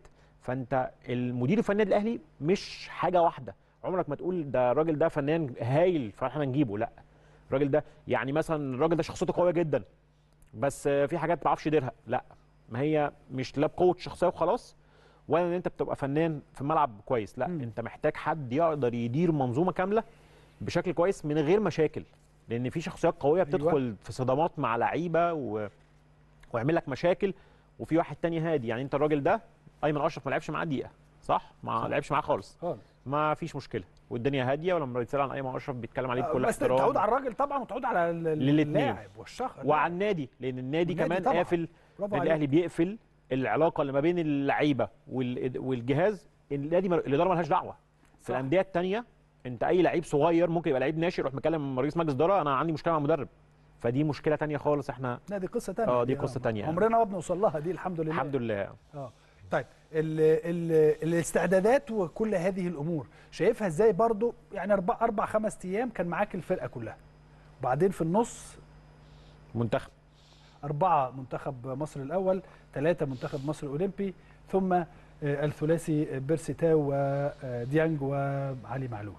فانت المدير الفني الاهلي مش حاجه واحده عمرك ما تقول ده الراجل ده فنان هايل فاحنا نجيبه لا الراجل ده يعني مثلا الراجل ده شخصيته قويه جدا بس في حاجات ما بيعرفش يديرها لا ما هي مش لا بقوه شخصيه وخلاص ولا ان انت بتبقى فنان في الملعب كويس لا مم. انت محتاج حد يقدر يدير منظومه كامله بشكل كويس من غير مشاكل لان في شخصيات قويه أيوة. بتدخل في صدامات مع لعيبه و... ويعمل لك مشاكل وفي واحد تاني هادي يعني انت الراجل ده ايمن اشرف ما لعبش معاه دقيقه صح ما صح. لعبش معاه خالص خالص ما فيش مشكله والدنيا هاديه ولما بيتسال عن ايمن اشرف بيتكلم عليه بكل بس تعود احترام على الراجل طبعا وتعود على ال- ال- للاتنين. اللاعب والشخص وعلى النادي لان النادي, النادي كمان طبعاً. قافل برافو النادي عليك الاهلي بيقفل العلاقه اللي ما بين اللعيبه وال- والجهاز النادي مل- الاداره مالهاش دعوه في صح. الانديه الثانيه انت اي لعيب صغير ممكن يبقى لعيب ناشئ يروح مكلم رئيس مجلس اداره انا عندي مشكله مع المدرب فدي مشكله تانية خالص احنا لا دي قصه ثانيه آه، دي قصة تانية. عمرنا ما بنوصل لها دي الحمد لله الحمد لله اه طيب ال ال الاستعدادات وكل هذه الامور شايفها ازاي برضو يعني اربع اربع خمس ايام كان معاك الفرقه كلها وبعدين في النص منتخب أربعة منتخب مصر الأول ثلاثة منتخب مصر الأولمبي ثم آه، الثلاثي بيرسي تاو وديانج وعلي معلول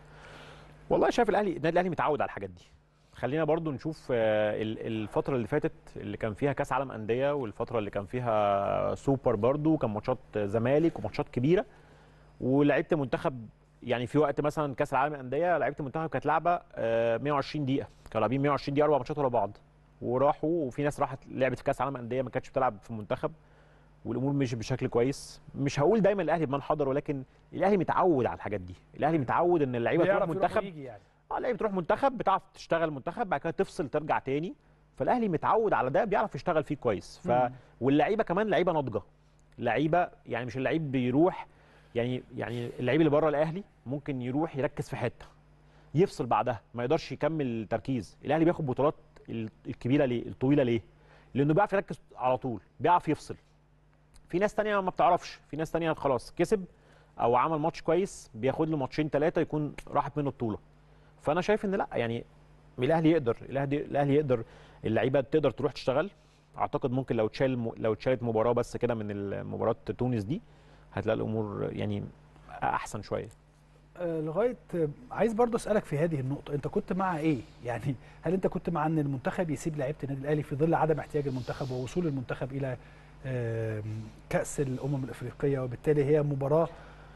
والله شايف الاهلي النادي الاهلي متعود على الحاجات دي خلينا برضو نشوف آه، ال- الفتره اللي فاتت اللي كان فيها كاس عالم انديه والفتره اللي كان فيها سوبر برضو كان ماتشات زمالك وماتشات كبيره ولعيبه المنتخب يعني في وقت مثلا كاس العالم الانديه لعيبه المنتخب كانت لعبه آه، 120 دقيقه كانوا لاعبين 120 دقيقه اربع ماتشات ورا بعض وراحوا وفي ناس راحت لعبت في كاس العالم الانديه ما كانتش بتلعب في المنتخب والامور مش بشكل كويس مش هقول دايما الاهلي بمن حضر ولكن الاهلي متعود على الحاجات دي الاهلي متعود ان اللعيبه تروح بيعرف يروح منتخب ويجي يعني اه لعيبه تروح منتخب بتعرف تشتغل منتخب بعد كده تفصل ترجع تاني فالاهلي متعود على ده بيعرف يشتغل فيه كويس ف مم. واللعيبه كمان لعيبه ناضجه لعيبه يعني مش اللعيب بيروح يعني يعني اللعيب اللي بره الاهلي ممكن يروح يركز في حته يفصل بعدها ما يقدرش يكمل تركيز الاهلي بياخد بطولات ال- الكبيره ليه الطويله ليه لانه بيعرف يركز على طول بيعرف يفصل في ناس تانية ما بتعرفش في ناس تانية خلاص كسب او عمل ماتش كويس بياخد له ماتشين ثلاثه يكون راحت منه الطوله فانا شايف ان لا يعني الاهلي يقدر الاهلي الاهلي يقدر اللعيبه تقدر تروح تشتغل اعتقد ممكن لو تشال لو اتشالت مباراه بس كده من مباراه تونس دي هتلاقي الامور يعني احسن شويه آه، لغايه آه، عايز برضو اسالك في هذه النقطه انت كنت مع ايه يعني هل انت كنت مع ان المنتخب يسيب لعيبه النادي الاهلي في ظل عدم احتياج المنتخب ووصول المنتخب الى آم، كاس الامم الافريقيه وبالتالي هي مباراه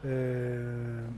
آم،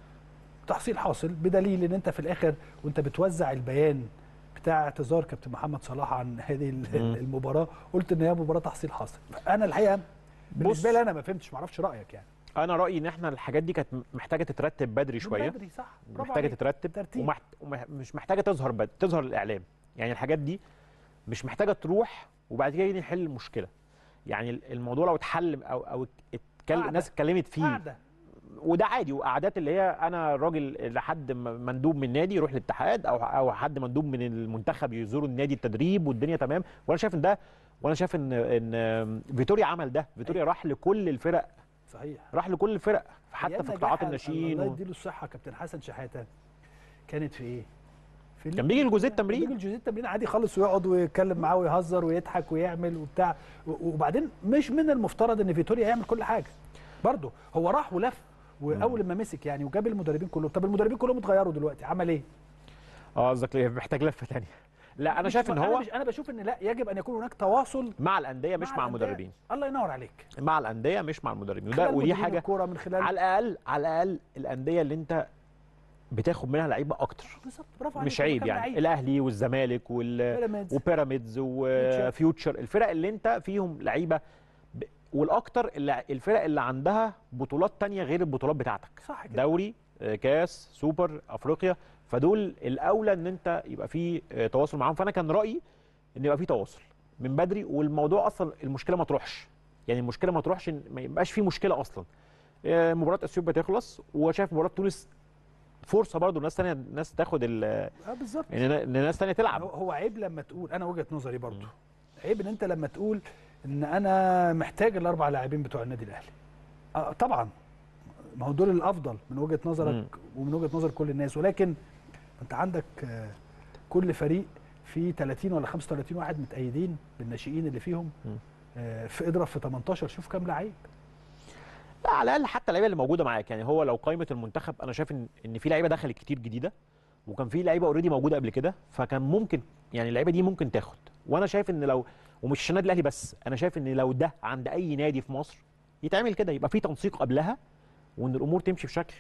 تحصيل حاصل بدليل ان انت في الاخر وانت بتوزع البيان بتاع اعتذار كابتن محمد صلاح عن هذه ال- مم. المباراه قلت ان هي مباراه تحصيل حاصل انا الحقيقه بالنسبه لي انا ما فهمتش ما اعرفش رايك يعني انا رايي ان احنا الحاجات دي كانت محتاجه تترتب بدري شويه بدري صح برافو محتاجه عليك. تترتب ترتيب. ومحت... ومش محتاجه تظهر بد... تظهر الاعلام يعني الحاجات دي مش محتاجه تروح وبعد كده نحل المشكله يعني الموضوع لو اتحل او او اتكلم قاعدة. الناس اتكلمت فيه قاعده وده عادي وقعدات اللي هي انا راجل لحد م- مندوب من نادي يروح الاتحاد او او حد مندوب من المنتخب يزوروا النادي التدريب والدنيا تمام وانا شايف ان ده وانا شايف ان ان فيتوريا عمل ده فيتوريا راح لكل الفرق صحيح راح لكل الفرق حتى أيام في قطاعات نجاح الناشئين الله و... يديله الصحه كابتن حسن شحاته كانت في ايه؟ في كان بيجي الجزء بيجي التمرين الجزء التمرين عادي خالص ويقعد ويتكلم معاه ويهزر ويضحك ويعمل وبتاع و- وبعدين مش من المفترض ان فيتوريا يعمل كل حاجه برضه هو راح ولف واول ما مسك يعني وجاب المدربين كلهم طب المدربين كلهم اتغيروا دلوقتي عمل ايه؟ اه قصدك ليه محتاج لفه ثانيه لا انا مش- شايف ان أنا هو مش انا بشوف ان لا يجب ان يكون هناك تواصل مع الانديه مش مع الأندية. المدربين الله ينور عليك مع الانديه مش مع المدربين وده خلال ودي مديرين حاجه الكوره من خلال على الاقل على الاقل الانديه اللي انت بتاخد منها لعيبه اكتر بالظبط برافو عليك مش هو عيب كان يعني لعيب. الاهلي والزمالك وال بيراميدز. وبيراميدز وفيوتشر الفرق اللي انت فيهم لعيبه ب... والاكتر اللي الفرق اللي عندها بطولات تانية غير البطولات بتاعتك صح كده دوري آه، كاس سوبر افريقيا فدول الاولى ان انت يبقى في آه، تواصل معاهم فانا كان رايي ان يبقى في تواصل من بدري والموضوع اصلا المشكله ما تروحش يعني المشكله ما تروحش إن ما يبقاش في مشكله اصلا آه، مباراه اثيوبيا تخلص وشايف مباراه تونس فرصه برضو ناس تانية ناس تاخد ال- اه بالظبط ان ان ناس تانية تلعب هو- هو عيب لما تقول انا وجهه نظري برضو عيب ان انت لما تقول ان انا محتاج الاربع لاعبين بتوع النادي الاهلي آه طبعا ما هو دول الافضل من وجهه نظرك مم. ومن وجهه نظر كل الناس ولكن انت عندك آه، كل فريق فيه 30 ولا 35 واحد متأيدين بالناشئين اللي فيهم مم. آه، في اضرب في 18 شوف كام لعيب لا على الاقل حتى اللعيبه اللي موجوده معاك يعني هو لو قائمه المنتخب انا شايف ان ان في لعيبه دخلت كتير جديده وكان في لعيبه اوريدي موجوده قبل كده فكان ممكن يعني اللعيبه دي ممكن تاخد وانا شايف ان لو ومش النادي الاهلي بس انا شايف ان لو ده عند اي نادي في مصر يتعمل كده يبقى في تنسيق قبلها وان الامور تمشي بشكل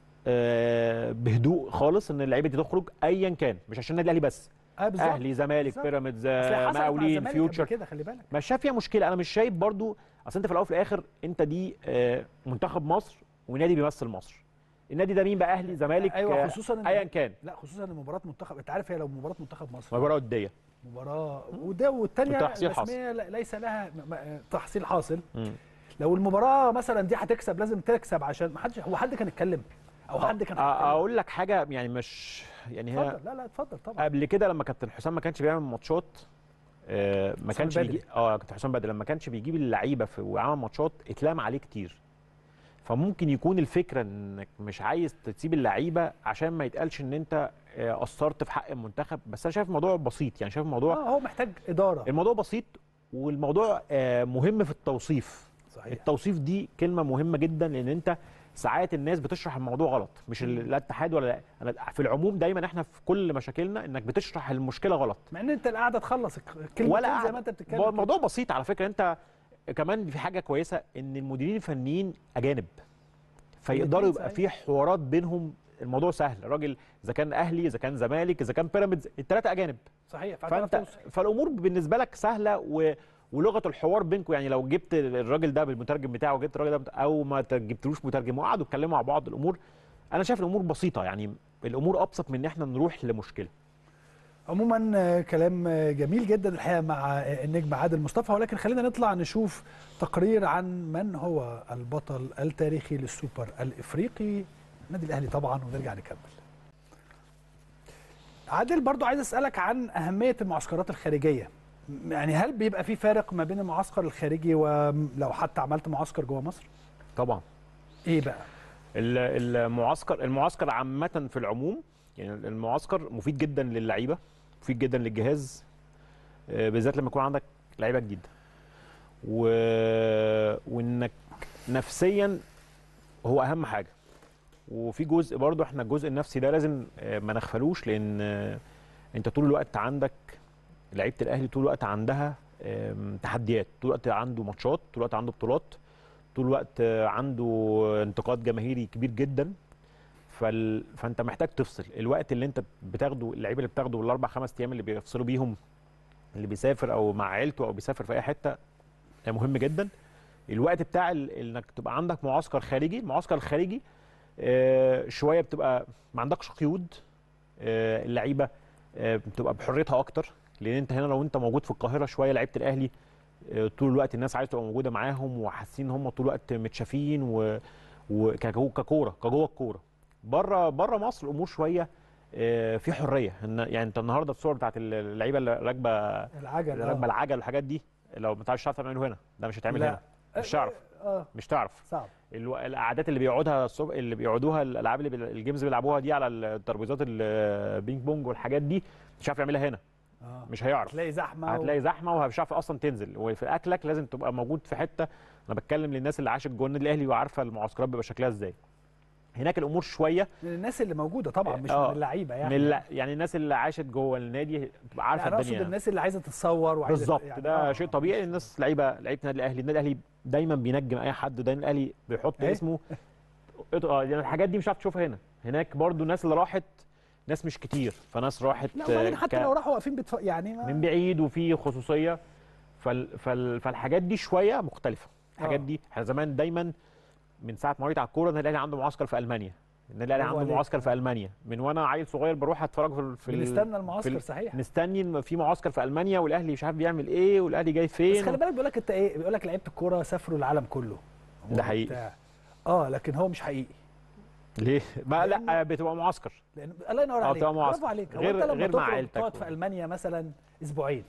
آه، بهدوء خالص ان اللعيبه دي تخرج ايا كان مش عشان النادي الاهلي بس اه بالظبط اهلي زمالك بالظبط. بيراميدز أصل هي آه، حصلت مع مقاولين الزمالك قبل فيوتشر كده خلي بالك مش شايف فيها مشكله انا مش شايف برضو اصل انت في الاول وفي الاخر انت دي آه، منتخب مصر ونادي بيمثل مصر النادي ده مين بقى اهلي زمالك ايوه آه، خصوصا إن- ايا كان لا خصوصا ان مباراه منتخب انت عارف هي لو مباراه منتخب مصر مباراه وديه مباراه وده والثانيه وتحصيل حاصل. الرسميه لا- ليس لها م- م- تحصيل حاصل مم. لو المباراه مثلا دي هتكسب لازم تكسب عشان ما حدش هو حد كان اتكلم او حد كان أ- هيتكلم. اقول لك حاجه يعني مش يعني هي اتفضل لا لا اتفضل طبعا قبل كده لما كابتن حسام ما كانش بيعمل ماتشات آه، ما حسام كانش البدري. بيجي اه كابتن حسام بدري لما كانش بيجيب اللعيبه في وعمل ماتشات اتلام عليه كتير فممكن يكون الفكره انك مش عايز تسيب اللعيبه عشان ما يتقالش ان انت آه، قصرت في حق المنتخب بس انا شايف الموضوع بسيط يعني شايف الموضوع اه هو محتاج اداره الموضوع بسيط والموضوع آه، مهم في التوصيف صحيح التوصيف دي كلمه مهمه جدا لان انت ساعات الناس بتشرح الموضوع غلط مش ال- لا اتحاد ولا لا انا في العموم دايما احنا في كل مشاكلنا انك بتشرح المشكله غلط مع ان انت القعده تخلص الكلمه ولا زي قاعد- ما انت بتتكلم هو كده. الموضوع بسيط على فكره انت كمان في حاجه كويسه ان المديرين الفنيين اجانب فيقدروا الاتنين يبقى صحيح. في حوارات بينهم الموضوع سهل الراجل اذا كان اهلي اذا كان زمالك اذا كان بيراميدز الثلاثه اجانب صحيح فهتعرف فانت توصل. فالامور بالنسبه لك سهله و ولغه الحوار بينكم يعني لو جبت الراجل ده بالمترجم بتاعه وجبت الراجل ده بت- او ما ت- جبتلوش مترجم وقعدوا يتكلموا مع بعض الامور انا شايف الامور بسيطه يعني الامور ابسط من ان احنا نروح لمشكله عموما آه، كلام آه، جميل جدا الحقيقه مع آه، النجم عادل مصطفى ولكن خلينا نطلع نشوف تقرير عن من هو البطل التاريخي للسوبر الافريقي النادي الاهلي طبعا ونرجع نكمل عادل برضو عايز اسالك عن اهميه المعسكرات الخارجيه يعني هل بيبقى في فارق ما بين المعسكر الخارجي ولو حتى عملت معسكر جوه مصر طبعا ايه بقى ال- المعسكر المعسكر عامه في العموم يعني المعسكر مفيد جدا للعيبه مفيد جدا للجهاز آه، بالذات لما يكون عندك لعيبه جديده و... وانك نفسيا هو اهم حاجه وفي جزء برضو احنا الجزء النفسي ده لازم آه، ما نغفلوش لان آه، انت طول الوقت عندك لعيبه الاهلي طول الوقت عندها آم، تحديات طول الوقت عنده ماتشات طول الوقت عنده بطولات طول الوقت آه، عنده انتقاد جماهيري كبير جدا فال... فانت محتاج تفصل الوقت اللي انت بتاخده اللعيبه اللي بتاخده الاربع خمس ايام اللي بيفصلوا بيهم اللي بيسافر او مع عيلته او بيسافر في اي حته ده مهم جدا الوقت بتاع ال... انك تبقى عندك معسكر خارجي المعسكر الخارجي آه، شويه بتبقى ما عندكش قيود آه، اللعيبه آه، بتبقى بحريتها اكتر لان انت هنا لو انت موجود في القاهره شويه لعيبه الاهلي آه، طول الوقت الناس عايزه تبقى موجوده معاهم وحاسين ان هم طول الوقت متشافين و وكجو ككوره كجوه الكوره بره بره مصر الامور شويه آه، في حريه إن يعني انت النهارده الصور بتاعت اللعيبه اللي راكبه العجل اللي راكبه العجل والحاجات دي لو ما تعرفش تعرف تعمله هنا ده مش هيتعمل لا. هنا مش تعرف اه مش تعرف صعب الو- القعدات اللي بيقعدها الصبح اللي بيقعدوها الالعاب اللي بي- الجيمز اللي بيلعبوها دي على الترابيزات البينج بونج والحاجات دي مش عارف يعملها هنا اه مش هيعرف هتلاقي زحمه هتلاقي زحمه ومش عارف اصلا تنزل وفي اكلك لازم تبقى موجود في حته انا بتكلم للناس اللي عاشت جوه النادي الاهلي وعارفه المعسكرات بيبقى شكلها ازاي هناك الامور شويه من الناس اللي موجوده طبعا مش آه. من اللعيبه يعني من لا يعني الناس اللي عاشت جوه النادي تبقى عارفه يعني اقصد الدنيا الناس اللي عايزه تتصور وعايزه بالظبط يعني ده آه، شيء آه، طبيعي مش- الناس لعيبه لعيبه النادي الاهلي النادي الاهلي دايما بينجم اي حد ودايما الاهلي بيحط إيه؟ اسمه اه يعني الحاجات دي مش هتعرف تشوفها هنا هناك برضو الناس اللي راحت ناس مش كتير فناس راحت لا وبعدين آه، حتى ك- لو راحوا واقفين بتف... يعني ما... من بعيد وفي خصوصيه فال... فال... فالحاجات دي شويه مختلفه الحاجات آه. دي احنا زمان دايما من ساعه ما وعيت على الكوره النادي الاهلي عنده معسكر في المانيا النادي الاهلي برافو عنده عليك. معسكر في المانيا من وانا عيل صغير بروح اتفرج في ال- في ال- بنستنى المعسكر ال- صحيح مستني إن في معسكر في المانيا والاهلي مش عارف بيعمل ايه والاهلي جاي فين بس خلي بالك بيقول لك انت ايه بيقول لك لعيبه الكوره سافروا العالم كله هو ده حقيقي. بتاع. اه لكن هو مش حقيقي ليه؟ ما لأن- لا بتبقى معسكر لان الله ينور آه، عليك بتبقى معسكر. برافو عليك هو غير- انت لما غير مع تخرج عيلتك تقعد و- في المانيا مثلا اسبوعين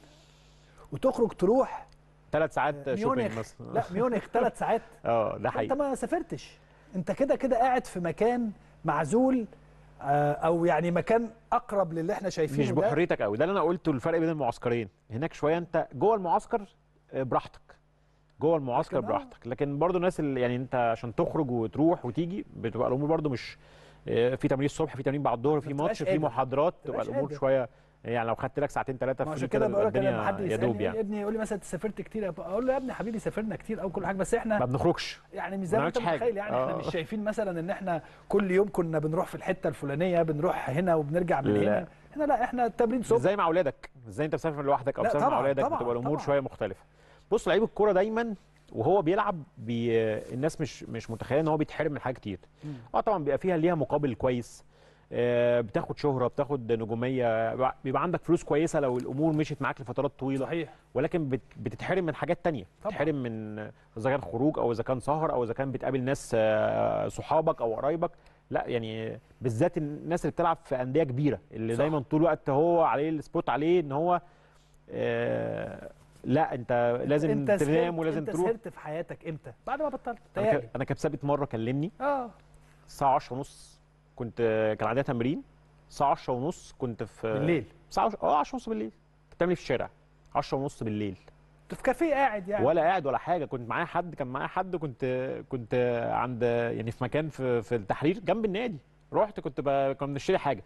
وتخرج تروح ثلاث ساعات شوبينج ميونخ مثلا لا ميونخ ثلاث ساعات اه ده انت حقيقي ما سافرتش انت كده كده قاعد في مكان معزول آه، او يعني مكان اقرب للي احنا شايفينه مش ده. بحريتك قوي ده اللي انا قلته الفرق بين المعسكرين هناك شويه انت جوه المعسكر آه، براحتك جوه المعسكر لكن آه. براحتك لكن برضو الناس اللي يعني انت عشان تخرج وتروح وتيجي بتبقى الامور برضو مش آه، في تمرين الصبح في تمرين بعد الظهر في ما ماتش بتبقاش في قادر. محاضرات ما تبقى بتبقاش الامور قادر. شويه يعني لو خدت لك ساعتين ثلاثه ما في عشان كده كده بيبقى بقول لك لما الدنيا حد يا دوب يسالني يعني ابني يقول لي مثلا انت سافرت كتير اقول له يا ابني حبيبي سافرنا كتير او كل حاجه بس احنا ما بنخرجش يعني مش زي ما ما انت نعملش حاجة. متخيل يعني احنا آه. مش شايفين مثلا ان احنا كل يوم كنا بنروح في الحته الفلانيه بنروح هنا وبنرجع من لا. هنا هنا لا احنا التمرين مش صبح زي مع اولادك مش زي انت مسافر لوحدك او لا مسافر مع طبعاً، اولادك طبعاً، بتبقى الامور طبعاً. شويه مختلفه بص لعيب الكوره دايما وهو بيلعب بي... الناس مش مش متخيله ان هو بيتحرم من حاجات كتير مم. اه طبعا بيبقى فيها ليها مقابل كويس آه، بتاخد شهره بتاخد نجوميه بيبقى عندك فلوس كويسه لو الامور مشيت معاك لفترات طويله صحيح ولكن بت- بتتحرم من حاجات تانية طبعاً. بتتحرم من اذا كان خروج او اذا كان سهر او اذا كان بتقابل ناس آه، صحابك او قرايبك لا يعني بالذات الناس اللي بتلعب في انديه كبيره اللي صح. دايما طول الوقت هو عليه السبوت عليه ان هو آه، لا انت لازم انت تنام سهرت- ولازم انت تروح سهرت في حياتك امتى بعد ما بطلت انا تهيألي ك- انا كابتن ثابت مره كلمني اه الساعه 10 ونص كنت كان عندنا تمرين الساعه 10 ونص كنت في بالليل الساعه 10 اه 10 ونص بالليل كنت بتعمل إيه في الشارع 10 ونص بالليل كنت في كافيه قاعد يعني ولا قاعد ولا حاجه كنت معايا حد كان معايا حد كنت كنت عند يعني في مكان في في التحرير جنب النادي رحت كنت ب... كنا بنشتري حاجه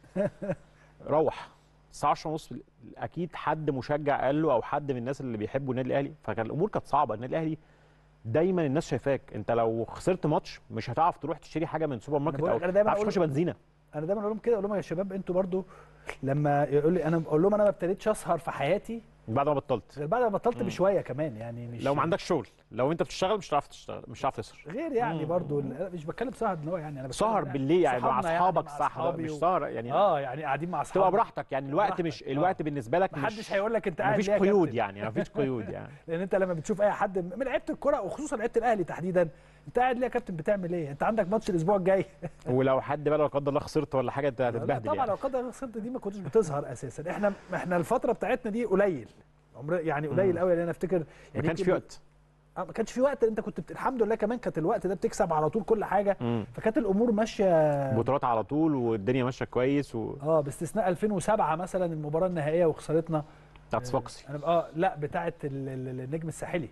روح الساعه 10 ونص اكيد حد مشجع قال له او حد من الناس اللي بيحبوا النادي الاهلي فكان الامور كانت صعبه النادي الاهلي دايما الناس شايفاك انت لو خسرت ماتش مش هتعرف تروح تشتري حاجه من سوبر ماركت بقول او لك أنا دايماً تعرف أقول- تخش بنزينه انا دايما اقول لهم كده اقول لهم يا شباب انتوا برضو لما يقول لي انا اقول لهم انا ما ابتديتش اسهر في حياتي بعد ما بطلت غير بعد ما بطلت مم. بشويه كمان يعني مش لو ما عندكش شغل لو انت بتشتغل مش هتعرف تشتغل مش هتعرف تسهر غير يعني مم. برضو أنا مش بتكلم سهر ان هو يعني انا بتكلم سهر يعني بالليل يعني مع صحابنا اصحابك مع صح أصحابي مش و- سهر يعني اه يعني قاعدين مع اصحابي تبقى براحتك يعني الوقت براحتك. مش آه. الوقت بالنسبه لك مش محدش هيقول لك انت قاعد مفيش ليه يا قيود كابتن؟ يعني مفيش قيود يعني لان انت لما بتشوف اي حد من لعيبه الكوره وخصوصا لعيبه الاهلي تحديدا انت قاعد ليه يا كابتن بتعمل ايه انت عندك ماتش الاسبوع الجاي ولو حد بقى لا قدر الله خسرت ولا حاجه انت لا هتتبهدل طبعا يعني لو قدر الله خسرت دي ما كنتش بتظهر اساسا احنا احنا الفتره بتاعتنا دي قليل عمر يعني قليل مم. قوي لان انا افتكر ما يعني كانش يمكن- في وقت آه، ما كانش في وقت انت كنت بت... الحمد لله كمان كانت الوقت ده بتكسب على طول كل حاجه مم. فكانت الامور ماشيه بطولات على طول والدنيا ماشيه كويس و اه باستثناء 2007 مثلا المباراه النهائيه وخسارتنا بتاعت صفاقسي انا اه لا بتاعه ال- ال- النجم الساحلي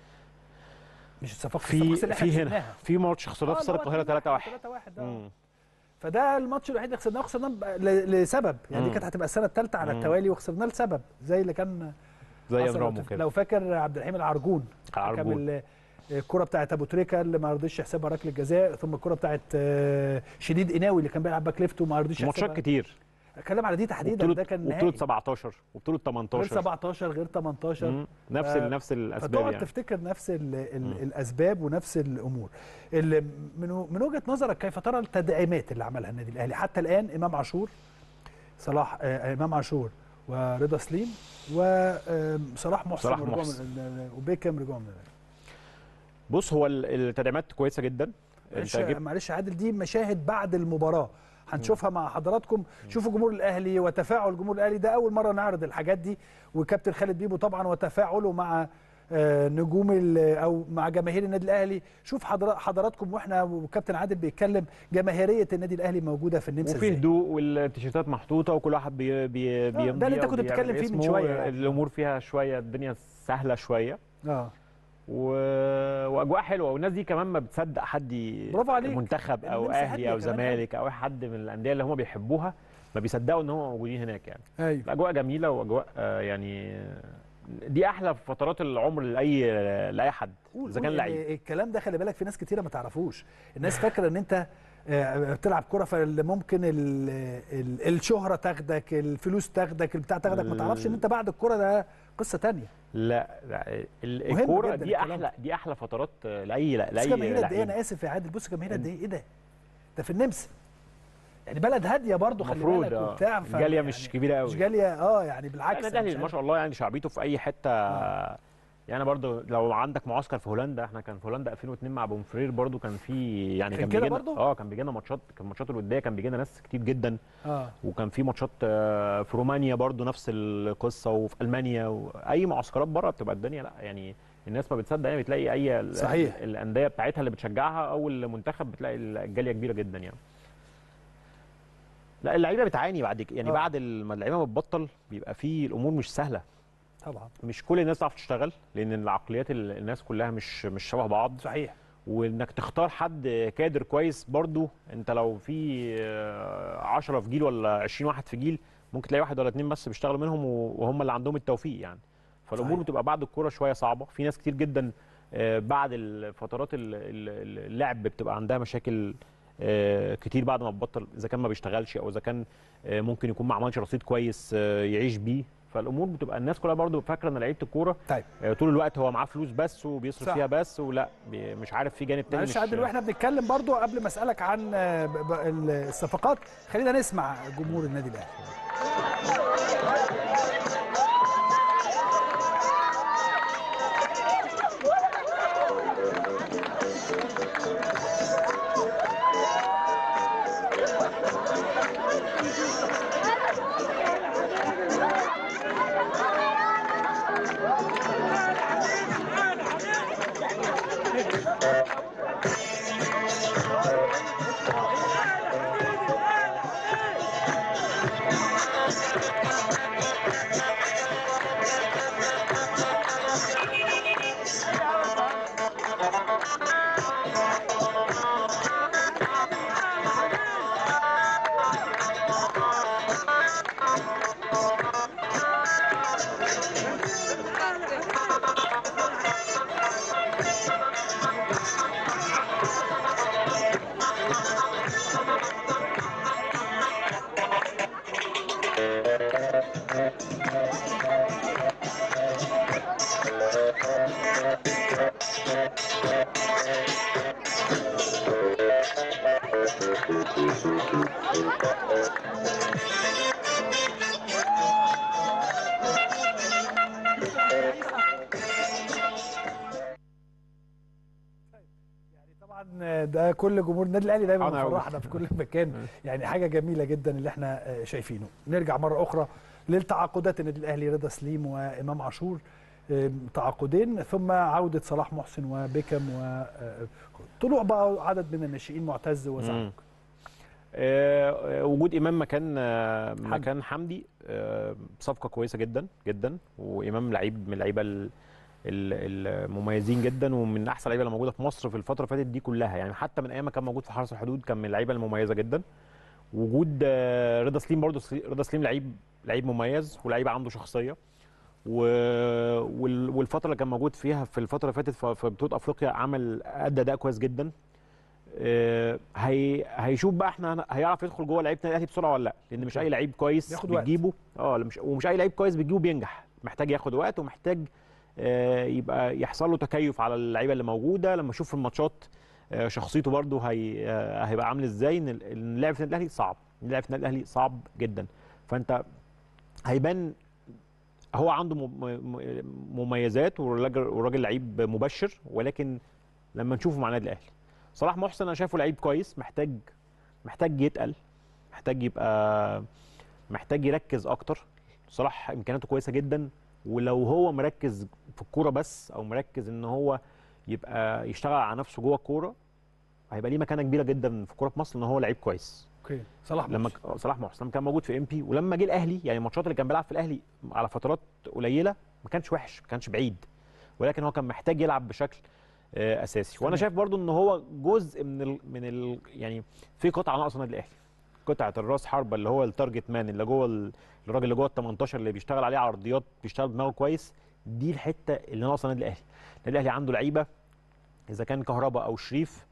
مش الصفاقسي في الصفاقسي اللي احنا في هنا كسبناها. في ماتش خسرناه في استاد القاهره 3 1 3 1 مم. فده الماتش الوحيد اللي خسرناه وخسرناه ب- ل- لسبب يعني دي مم. كانت هتبقى السنه الثالثه على مم. التوالي وخسرناه لسبب زي اللي كان زي حصل لو رامو تف- كده لو فاكر عبد الرحيم العرجون عرجون. حكم ال- الكره بتاعت ابو تريكه اللي ما رضيش يحسبها ركله جزاء ثم الكره بتاعت آه، شديد قناوي اللي كان بيلعب باك ليفت وما رضيش ماتشات يحسبها كتير اتكلم على دي تحديدا وبطوله ده كان وبطوله نهائي 17 وبطوله غير 18 17 غير 18 مم. نفس ف- ال- نفس الاسباب فتقعد يعني تفتكر نفس ال ال مم. الاسباب ونفس الامور اللي من و- من وجهه نظرك كيف ترى التدعيمات اللي عملها النادي الاهلي حتى الان امام عاشور صلاح آه امام عاشور ورضا سليم وصلاح محسن صلاح ورجوع محسن. من- ال- ال- وبيكم رجوع من الأهلي. بص هو ال- التدعيمات كويسه جدا انت معلش جبت معلش يا عادل دي مشاهد بعد المباراه هنشوفها مع حضراتكم شوفوا جمهور الاهلي وتفاعل جمهور الاهلي ده اول مره نعرض الحاجات دي وكابتن خالد بيبو طبعا وتفاعله مع آه، نجوم ال- او مع جماهير النادي الاهلي شوف حضر- حضراتكم واحنا وكابتن عادل بيتكلم جماهيريه النادي الاهلي موجوده في النمسا وفي ازاي هدوء والتيشيرتات محطوطه وكل واحد بي بي ده اللي بيمضي أنت أو كنت بيعمل بتتكلم فيه من اسمه. شوية يعني. الامور فيها شويه الدنيا سهله شويه اه و... واجواء حلوه والناس دي كمان ما بتصدق حد ي- برافو عليك. منتخب او النمسا اهلي هادية او كمان زمالك او اي حد من الانديه اللي هم بيحبوها ما بيصدقوا ان هم موجودين هناك يعني ايوه الاجواء جميله واجواء آه، يعني دي احلى فترات العمر لاي لاي حد قول اذا قول كان لعيب يعني الكلام ده خلي بالك في ناس كتيره ما تعرفوش الناس فاكره ان انت آه، بتلعب كرة فاللي ممكن ال ال الشهرة تاخدك الفلوس تاخدك البتاع تاخدك ما تعرفش ان انت بعد الكرة ده قصة تانية لا, لا ال- مهم الكوره جداً دي الكلام احلى دي احلى فترات آه، لاي بص لاي جماهير قد ايه لعيب انا اسف يا عادل بص جماهير قد ايه ايه ده ده في النمسا يعني بلد هاديه برضه خلي المفروض بالك اه وبتاع ف- الجاليه يعني مش كبيره قوي مش جاليه اه يعني لا، بالعكس النادي أنا الاهلي مش ما عارف. شاء الله يعني شعبيته في اي حته آه. يعني برضو لو عندك معسكر في هولندا احنا كان في هولندا 2002 مع بومفرير برضو كان في يعني كان كان كده بيجي برضو؟ اه كان بيجي لنا ماتشات كان ماتشات الوديه كان بيجي لنا ناس كتير جدا اه وكان في ماتشات آه، في رومانيا برضو نفس القصه وفي المانيا واي معسكرات بره بتبقى الدنيا لا يعني الناس ما بتصدق يعني بتلاقي اي ال- صحيح. الانديه بتاعتها اللي بتشجعها او المنتخب بتلاقي الجاليه كبيره جدا يعني لا اللعيبه بتعاني بعد كده يعني آه. بعد ال- ما اللعيبه ما بتبطل بيبقى في الامور مش سهله طبعا مش كل الناس تعرف تشتغل لان العقليات ال- الناس كلها مش مش شبه بعض صحيح وانك تختار حد كادر كويس برضو انت لو في 10 في جيل ولا 20 واحد في جيل ممكن تلاقي واحد ولا اتنين بس بيشتغلوا منهم و- وهم اللي عندهم التوفيق يعني فالامور صحيح. بتبقى بعد الكوره شويه صعبه في ناس كتير جدا آه، بعد الفترات ال- ال- اللعب بتبقى عندها مشاكل آه، كتير بعد ما تبطل اذا كان ما بيشتغلش او اذا كان آه، ممكن يكون ما عملش رصيد كويس آه، يعيش بيه فالامور بتبقى الناس كلها برضو فاكره ان لعيبه الكوره طيب آه، طول الوقت هو معاه فلوس بس وبيصرف صح. فيها بس ولا بي- مش عارف في جانب تاني معلش مش يا عادل واحنا بنتكلم برضو قبل ما اسالك عن آه، ب- ب- الصفقات خلينا نسمع جمهور النادي الاهلي يعني طبعا ده كل جمهور النادي الاهلي دايما أنا أوي. بيفرحنا في كل مكان يعني حاجه جميله جدا اللي احنا آه، شايفينه نرجع مره اخرى للتعاقدات النادي الاهلي رضا سليم وامام عاشور آم، تعاقدين ثم عوده صلاح محسن وبيكم وطلوع بقى عدد من الناشئين معتز وسعد مم. آه، وجود امام مكان آه، حمدي. مكان حمدي آه، صفقه كويسه جدا جدا وامام لعيب من اللعيبه ال- ال- المميزين جدا ومن احسن اللعيبه اللي موجوده في مصر في الفتره اللي فاتت دي كلها يعني حتى من ايام ما كان موجود في حرس الحدود كان من اللعيبه المميزه جدا وجود آه، رضا سليم برضو سلي- رضا سليم لعيب لعيب مميز ولعيب عنده شخصيه و... وال- والفتره اللي كان موجود فيها في الفتره اللي فاتت في في بطوله افريقيا عمل ادى اداء كويس جدا آه، هي هيشوف بقى احنا هيعرف يدخل جوه لعيبه النادي الاهلي بسرعه ولا لا لان مش اي لعيب كويس بياخد وقت. بتجيبه اه لا مش ومش اي لعيب كويس بتجيبه بينجح محتاج ياخد وقت ومحتاج آه، يبقى يحصل له تكيف على اللعيبه اللي موجوده لما اشوف في الماتشات آه، شخصيته برده هي آه، هيبقى عامل ازاي ان ال- إن اللعب في النادي الاهلي صعب اللعب في النادي الاهلي صعب جدا فانت هيبان هو عنده مم- مم- مميزات والراجل والراجل لعيب مبشر ولكن لما نشوفه مع النادي الاهلي صلاح محسن انا شايفه لعيب كويس محتاج محتاج يتقل محتاج يبقى محتاج يركز اكتر صلاح امكانياته كويسه جدا ولو هو مركز في الكوره بس او مركز ان هو يبقى يشتغل على نفسه جوه الكوره هيبقى ليه مكانه كبيره جدا في الكوره في مصر ان هو لعيب كويس اوكي صلاح لما محسن. ك- صلاح محسن لما كان موجود في ام بي ولما جه الاهلي يعني الماتشات اللي كان بيلعب في الاهلي على فترات قليله ما كانش وحش ما كانش بعيد ولكن هو كان محتاج يلعب بشكل آه، اساسي وانا تمام. شايف برضو ان هو جزء من ال من ال يعني في قطعه ناقصه النادي الاهلي قطعه الراس حربه اللي هو التارجت مان اللي جوه ال- الراجل اللي جوه ال 18 اللي بيشتغل عليه عرضيات بيشتغل بدماغه كويس دي الحته اللي ناقصه النادي الاهلي النادي الاهلي عنده لعيبه اذا كان كهربا او شريف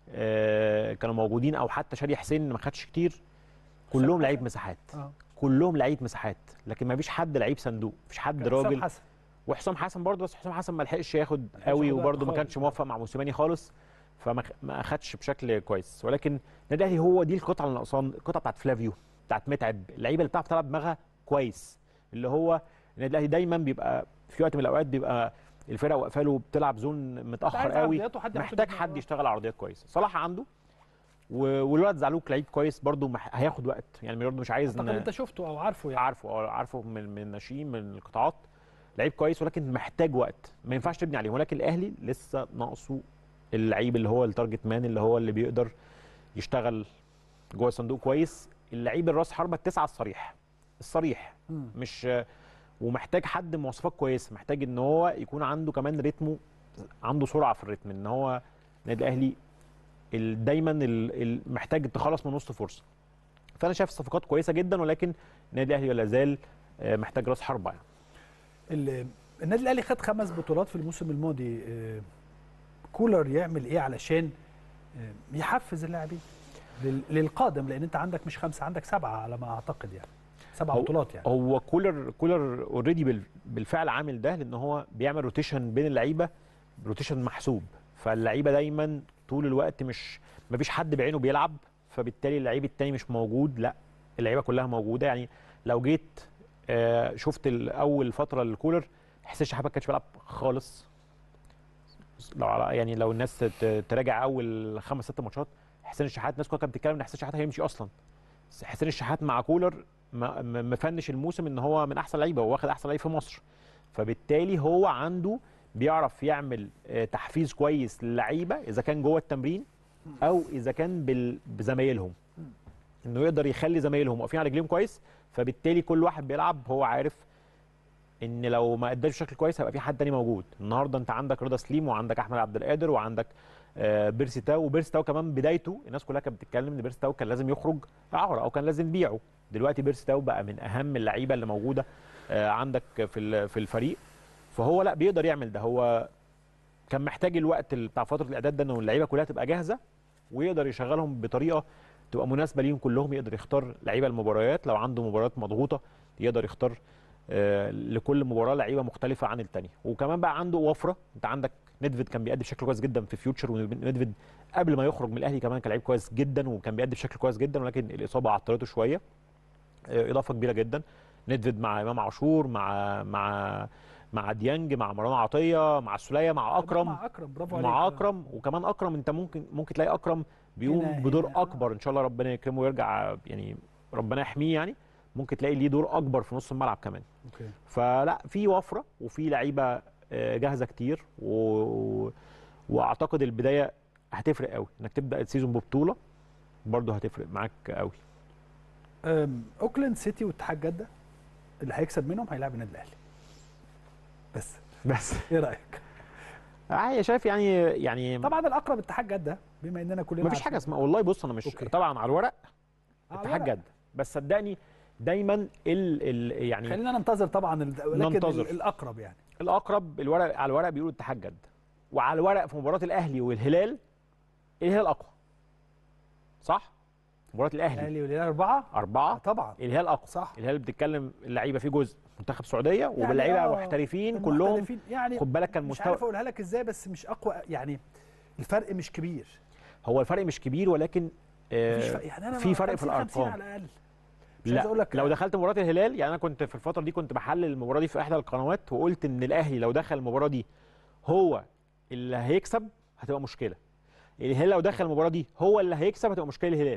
آه، كانوا موجودين او حتى شادي حسين ما خدش كتير كلهم لعيب مساحات اه كلهم لعيب مساحات لكن ما فيش حد لعيب صندوق مفيش حد حسام راجل حسن وحسام حسن برضه بس حسام حسن ما لحقش ياخد لحقش قوي ياخد وقت وبرضه ما خالص. كانش موفق مع موسيماني خالص فما خ- ما اخدش بشكل كويس ولكن النادي الاهلي هو دي القطعه اللي ناقصان القطعه بتاعت فلافيو بتاعت متعب اللعيبه اللي بتعرف تلعب دماغها كويس اللي هو النادي الاهلي دايما بيبقى في وقت من الاوقات بيبقى الفرقه واقفه له بتلعب زون متاخر عايز قوي عرضيات وحد يحط محتاج بدماغه. حد يشتغل عرضيات كويسه صلاح عنده و- والولد زعلوك لعيب كويس برضه مح- هياخد وقت يعني برضه مش عايز اعتقد ن- انت شفته او عارفه يعني عارفه اه عارفه من من الناشئين من القطاعات لعيب كويس ولكن محتاج وقت ما ينفعش تبني عليه ولكن الاهلي لسه ناقصه اللعيب اللي هو التارجت مان اللي هو اللي بيقدر يشتغل جوه الصندوق كويس اللعيب الراس حربه التسعه الصريح الصريح مم. مش ومحتاج حد مواصفات كويسه محتاج ان هو يكون عنده كمان رتمه عنده سرعه في الريتم ان هو النادي الاهلي ال- دايما ال- ال- محتاج تخلص من نص فرصه فانا شايف الصفقات كويسه جدا ولكن النادي الاهلي لا زال آه، محتاج راس حربه يعني ال- النادي الاهلي خد خمس بطولات في الموسم الماضي آه، كولر يعمل ايه علشان آه، يحفز اللاعبين لل- للقادم لان انت عندك مش خمسه عندك سبعه على ما اعتقد يعني سبع هو- بطولات يعني هو كولر كولر اوريدي بالفعل عامل ده لان هو بيعمل روتيشن بين اللعيبه روتيشن محسوب فاللعيبه دايما طول الوقت مش مفيش حد بعينه بيلعب فبالتالي اللعيب التاني مش موجود لا اللعيبه كلها موجوده يعني لو جيت آه، شفت ال- اول فتره للكولر حسين الشحات ما كانش بيلعب خالص لو على- يعني لو الناس ت- تراجع اول خمس ست ماتشات حسين الشحات الناس كلها كانت بتتكلم ان حسين الشحات هيمشي اصلا حسين الشحات مع كولر ما- ما- مفنش الموسم ان هو من احسن لعيبه وواخد احسن لعيب في مصر فبالتالي هو عنده بيعرف يعمل آه، تحفيز كويس للعيبه اذا كان جوه التمرين او اذا كان بال- بزمايلهم انه يقدر يخلي زمايلهم واقفين على رجليهم كويس فبالتالي كل واحد بيلعب هو عارف ان لو ما اداش بشكل كويس هيبقى في حد تاني موجود النهارده انت عندك رضا سليم وعندك احمد عبد القادر وعندك آه، بيرسي تاو وبيرسي تاو كمان بدايته الناس كلها كانت بتتكلم ان بيرسي تاو كان لازم يخرج اعاره او كان لازم يبيعه دلوقتي بيرسي تاو بقى من اهم اللعيبه اللي موجوده آه، عندك في ال- في الفريق فهو لا بيقدر يعمل ده هو كان محتاج الوقت ال- بتاع فتره الاعداد ده انه اللعيبه كلها تبقى جاهزه ويقدر يشغلهم بطريقه تبقى مناسبه ليهم كلهم يقدر يختار لعيبه المباريات لو عنده مباريات مضغوطه يقدر يختار آه، لكل مباراه لعيبه مختلفه عن الثانيه وكمان بقى عنده وفره انت عندك ندفيد كان بيأدي بشكل كويس جدا في فيوتشر وندفيد قبل ما يخرج من الاهلي كمان كان لعيب كويس جدا وكان بيأدي بشكل كويس جدا ولكن الاصابه عطلته شويه آه، اضافه كبيره جدا ندفيد مع امام عاشور مع مع مع ديانج مع مروان عطيه مع السوليه مع اكرم مع اكرم برافو عليك مع اكرم وكمان اكرم انت ممكن ممكن تلاقي اكرم بيقوم هنا- بدور هنا، آه. اكبر ان شاء الله ربنا يكرمه ويرجع يعني ربنا يحميه يعني ممكن تلاقي ليه دور اكبر في نص الملعب كمان اوكي فلا في وفره وفي لعيبه آه، جاهزه كتير و... واعتقد البدايه هتفرق قوي انك تبدا السيزون ببطوله برضه هتفرق معاك قوي أم، اوكلاند سيتي واتحاد جده اللي هيكسب منهم هيلاعب النادي الاهلي بس بس ايه رايك هي شايف يعني يعني طبعا الاقرب اتحاد جده بما اننا كلنا ما فيش عارفين. حاجه اسمها والله بص انا مش أوكي. طبعا على الورق على اتحاد الورق. جده بس صدقني دايما ال... ال... يعني خلينا ننتظر طبعا ال- ولكن ننتظر. ال- الاقرب يعني الاقرب الورق على الورق بيقولوا اتحاد جده وعلى الورق في مباراه الاهلي والهلال الهلال اقوى صح مباراه الاهلي الاهلي والهلال اربعه آه أربعة طبعا الهلال أقوى صح. الهلال بتتكلم اللعيبة فيه جزء منتخب سعودية يعني وباللعيبة آه، محترفين كلهم المحترفين يعني خد بالك كان مش مستوى عارف اقولها لك ازاي بس مش اقوى يعني الفرق مش كبير هو الفرق مش كبير ولكن آه، مفيش فرق يعني انا في فرق في 50 50 الأرقام على الاقل مش عايز اقول لا لك لو دخلت مباراة الهلال يعني أنا كنت في الفترة دي كنت بحلل المباراة دي في إحدى القنوات وقلت إن الأهلي لو دخل المباراة دي هو اللي هيكسب هتبقى مشكلة الهلال لو دخل المباراة دي هو اللي هيكسب هتبقى مشكلة الهلال